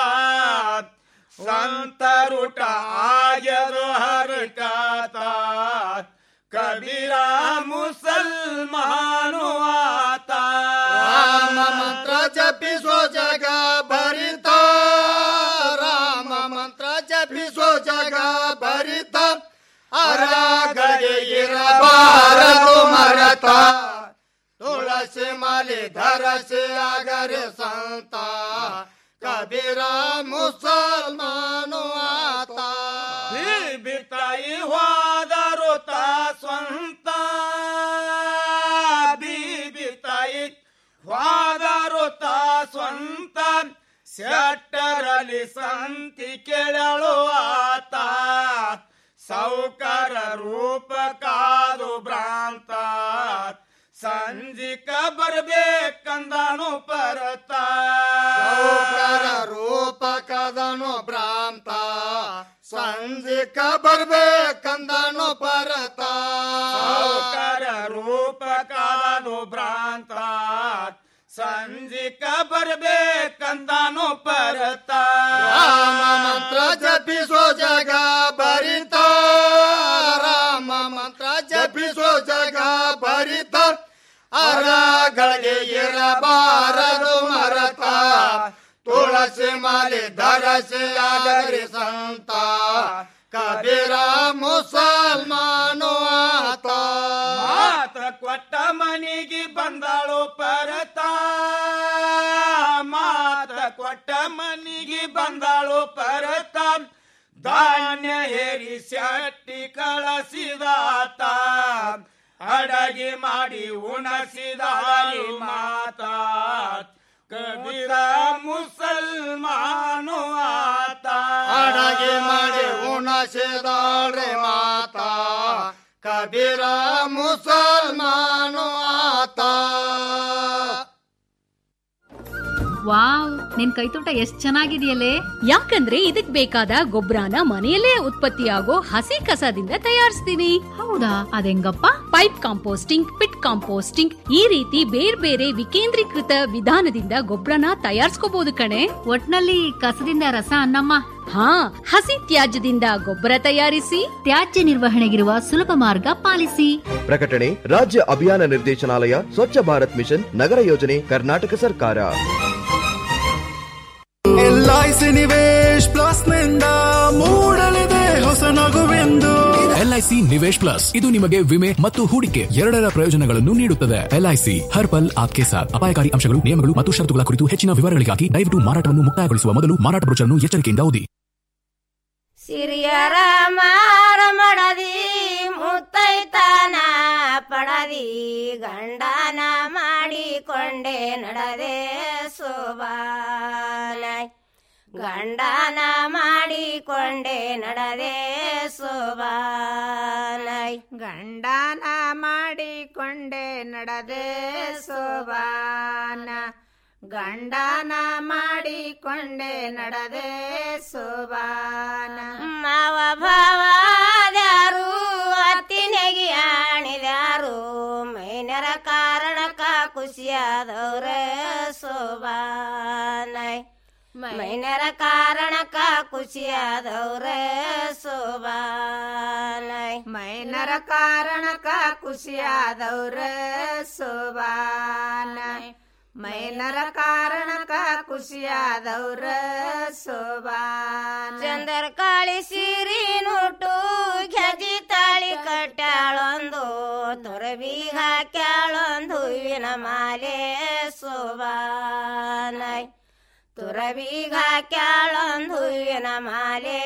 ಸಂತರುಟ ಆಯದು ಹರಕಾತ ಕಬೀರ ಮುಸಲ್ಮಾನು ಆತ ರಾಮ ಮಂತ್ರ ಜಪಿಸೋ ಜಗ ಭರಿತ ರಾಮ ಮಂತ್ರ ಜಪಿಸೋ ಜಗ ಭರಿತ ಅರಗಳಿಗೆ ಇರಬಾರದು ಮರತ ತುಳಸಿ ಮಾಲಿ ಧರಸಿ ಆಗರೆ ಸಂತ ಕಬೀರ ಮುಸಲ್ಮಾನು ಆತ ಬಿತಾಯಿ ಹೋದರು ತಾ ಸ್ವಂತ ಬೀಬಿತಾಯಿ ಹೋದರು ತಾ ಸ್ವಂತ ಸೆಟ್ಟರಲ್ಲಿ ಸಂತಿ ಕೆಳಳು ಆತ ಸೌಕರ ರೂಪ ಕಾದು ಭ್ರಾಂತ ಸಂಜಿಕ ಬರ್ಬೇಕಂದನು ಪರತ ಸೌಕರ ರೂಪ ಕದನು ಭ್ರಾಂತ ಸಂಜಿಕ ಬರ್ಬೇಕಂದನು ಪರತ ಸೌಕರ ರೂಪ ಕಾದು ಭ್ರಾಂತ ಸಂಜಿಕ ಬರ್ಬೇಕಂದನು ಪರತ ರಾಮ ಮಂತ್ರ ಜಪಿಸೋ ಜಗ ಭರಿತ ರಾಮ ಮಂತ್ರ ಜಪಿಸೋ ಜಗ ಭರಿತ ಅರಗಳಿಗೆ ಇರಬಾರದು ಮರತ ತುಳಸಿ ಮಾಲಿ ಧರಸಿ ಆಗರಿ ಸಂತ ಕಬೀರ ಮುಸಲ್ಮಾನು ಆತ ಮಾತ ಕೊಟ್ಟ ಮನಿಗೆ ಬಂದಾಳು ಪರತ ಮಾತ ಕೊಟ್ಟ ಮನಿಗೆ ಬಂದಾಳು ಪರತ ಧಾನ್ಯ ಹೇರಿ ಶೆಟ್ಟಿ ಕಳಸಿದಾತ ಅಡಗಿ ಮಾಡಿ ಉಣಸಿದಾಳಿ ಮಾತ ಕಬೀರ ಮುಸಲ್ಮಾನು ಆತ ಅಡಗೆ ಮಾಡಿ ಉಣಸಿದಾಳ್ರೆ ಮಾತಾ ಕಬೀರ ಮುಸಲ್ಮಾನು ಆತ ವಾವ್ ನಿನ್ ಕೈತೋಟ ಎಷ್ಟ್ ಚೆನ್ನಾಗಿದೆಯಲ್ಲೇ ಯಾಕಂದ್ರೆ ಇದಕ್ ಬೇಕಾದ ಗೊಬ್ಬರನ ಮನೆಯಲ್ಲೇ ಉತ್ಪತ್ತಿಯಾಗೋ ಹಸಿ ಕಸದಿಂದ ತಯಾರಿಸ್ತೀನಿ ಹೌದಾ ಅದೆಂಗಪ್ಪ ಪೈಪ್ ಕಾಂಪೋಸ್ಟಿಂಗ್ ಪಿಟ್ ಕಾಂಪೋಸ್ಟಿಂಗ್ ಈ ರೀತಿ ಬೇರೆ ಬೇರೆ ವಿಕೇಂದ್ರೀಕೃತ ವಿಧಾನದಿಂದ ಗೊಬ್ಬರನ ತಯಾರಿಸ್ಕೋಬಹುದು ಕಣೆ ಒಟ್ನಲ್ಲಿ ಕಸದಿಂದ ರಸ ಅನ್ನಮ್ಮ ಹಾ ಹಸಿ ತ್ಯಾಜ್ಯದಿಂದ ಗೊಬ್ಬರ ತಯಾರಿಸಿ ತ್ಯಾಜ್ಯ ನಿರ್ವಹಣೆಗಿರುವ ಸುಲಭ ಮಾರ್ಗ ಪಾಲಿಸಿ ಪ್ರಕಟಣೆ ರಾಜ್ಯ ಅಭಿಯಾನ ನಿರ್ದೇಶನಾಲಯ ಸ್ವಚ್ಛ ಭಾರತ್ ಮಿಷನ್ ನಗರ ಯೋಜನೆ ಕರ್ನಾಟಕ ಸರ್ಕಾರ ಎಲ್ಐಸಿ ನಿವೇಶ್ ಪ್ಲಸ್ ನಿಂದ ಮೂಡಲಿದೆ ಹೊಸ ನಗುವೆಂದು ಎಲ್ಐಸಿ ನಿವೇಶ್ ಪ್ಲಸ್ ಇದು ನಿಮಗೆ ವಿಮೆ ಮತ್ತು ಹೂಡಿಕೆ ಎರಡರ ಪ್ರಯೋಜನಗಳನ್ನು ನೀಡುತ್ತದೆ ಎಲ್ಐಸಿ ಹರ್ ಪಲ್ ಆಪ್ಕೆ ಸಾಥ್ ಅಪಾಯಕಾರಿ ಅಂಶಗಳು ನಿಯಮಗಳು ಮತ್ತು ಷರತ್ತುಗಳ ಕುರಿತು ಹೆಚ್ಚಿನ ವಿವರಗಳಿಗಾಗಿ ದಯವಿಟ್ಟು ಮಾರಾಟವನ್ನು ಮುಕ್ತಾಯಗೊಳಿಸುವ ಮೊದಲು ಮಾರಾಟ ಬ್ರೋಚರ್ನ್ನು ಎಚ್ಚರಿಕೆಯಿಂದ ಓದಿ ಸಿರಿಯರ ಮಾರ ಮಡದಿ ಮುತ್ತೈತನ ಪಡದಿ ಗಂಡನ ಮಾಡಿಕೊಂಡೆ ನಡದೆ ಸೋಬಾನ ಗಂಡನ ಮಾಡಿಕೊಂಡೆ ನಡದೆ ಸೋಬಾನ ಗಂಡನ ಮಾಡಿಕೊಂಡೆ ನಡದೆ ಸೋಬಾನ ಗಂಡನ ಮಾಡಿಕೊಂಡೆ ನಡದೆ ಸೋಬಾನ ಮಾವ ಭಾವಾದ್ಯಾರು ಅತ್ತಿನೆಗಿ ಆಣಿದ್ಯಾರು ಮೈನರ ಕಾರಣಕ್ಕ ಖುಷಿಯಾದವ್ರೆ ಸೋಬಾನ ಮೈನರ ಕಾರಣಕ್ಕ ಖುಷಿಯಾದವ್ರೆ ಸೋಬಾನ ಮೈನರ ಕಾರಣಕ್ಕ ಖುಷಿಯಾದವ್ರೆ ಸೋಬಾನ ಮೈನರ ಕಾರಣಕ್ಕ ಖುಷಿಯಾದವ್ರ ಸೋಬಾನ ಚಂದರ ಕಾಳಿ ಸಿರಿ ನುಟ್ಟು ಗೆಜಿ ತಾಳಿ ಕಟ್ಟಾಳೊಂದು ತೊರಬಿ ಹಾಕ್ಯಾಳೊಂದು ಹೂವಿನ ಮಾಲೆ ಸೋಬಾನ ತುರಬೀಗ ಹಾಕ್ಯಾಳೊಂದು ಹೂವಿನ ಮಾಲೆ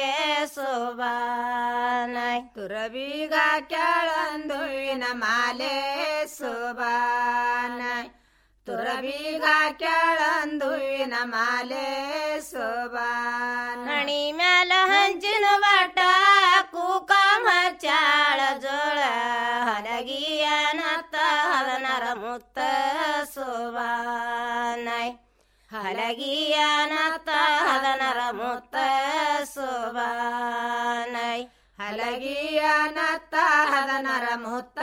ಸೋಬಾನ ತುರಬೀಗ ಹಾಕ್ಯಾಳೊಂದು ಹೂವಿನ ಮಾಲೆ ಸೋಬಾನ ತುರಬೀಗ ಕೆಳಂದು ಹೂವಿನ ಮಾಲೆ ಶೋಭಾನ ಹಣಿ ಮ್ಯಾಲ ಹಂಚಿನ ಬಾಟ ಕೂಕಮ ಚಾಳ ಜೋಳ ಹಲಗಿಯನತ್ತ ಹಲನರ ಮುತ್ತ ಶೋಭಾನ ಹಲಗಿಯನತ್ತ ಹಲನರ ಮುತ್ತ ಶೋಭಾನ ಹಲಗಿಯನತ್ತ ಹಲನರ ಮುತ್ತ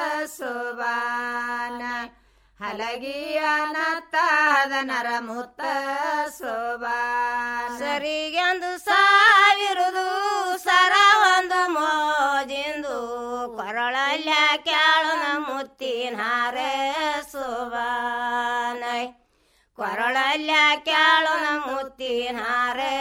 ಶೋಭಾನ ಹಲಗಿಯನತ್ತ ಹದನರ ಮುತ್ತ ಶೋಭಾ ಸರಿಗೆಂದು ಸಾವಿರದು ಸರ ಒಂದು ಮೋಜಿಂದು ಕೊರಳಲ್ಯ ಮುತ್ತಿನಾರೆ ಸೋಬಾನೈ ಕೊರಳಲ್ಲ ಕ್ಯಾಳನ ಮುತ್ತಿನಾರೆ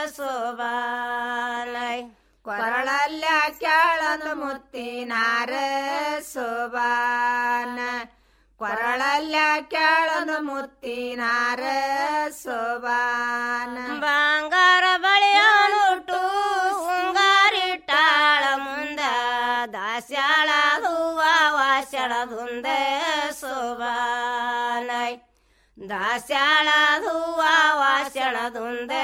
ಸೋಬಾನೈ ಕೊರಳಲ್ಲ ಕ್ಯಾಳನ ಮುತ್ತಿನಾರೆ ಸೋಬಾನ ಕೊರಳಲ್ಲ ಕ್ಯಾಳನ ಮುತ್ತಿನಾರೆ ಸೋಬಾನ ಬಂಗಾರ ಬಳಿಯನುಟ್ಟು ಮುಂಗಾರಿಟ್ಟಾಳ ಮುಂದ ದಾಸ್ಯಾಳ ಹೂವ ವಾಸಳದುಂದೆ ಸೋಬಾನೈ ದಾಸ್ಯಾಳ ಹೂವ ವಾಸಳದುಂದೆ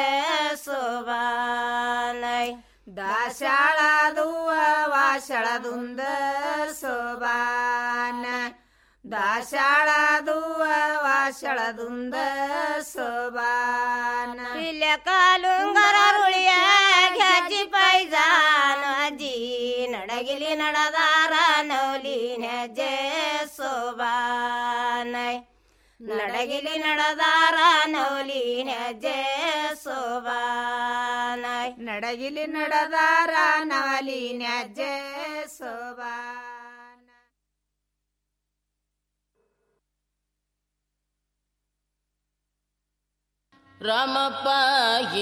ಸೋಬಾನೈ ದಾಸ್ಯಾಳ ಹೂವ ವಾಸಳದುಂದ ಸೋಬಾನ ದಾಸ್ಯಾಳದುವ ವಾಸಳದುಂದ ಸೋಬಾನ ಇಲ್ಲ ಕಾಲುಂಗರ ರುಳಿಯ ಘಜಿ ಪೈಜಾನ ಅಜ್ಜಿ ನಡಗಿಲಿ ನಡದಾರ ನೌಲಿ ಹೆಜ್ಜೆ ಸೋಬಾನೈ ನಡಗಿಲಿ ನಡದಾರ ನೌಲಿ ಹೆಜ್ಜೆ ಸೋಬಾನೈ ನಡಗಿಲಿ ನಡದಾರ ನವಲಿ ಹೆಜ್ಜೆ ಸೋಬಾನ ರಾಮಪ್ಪ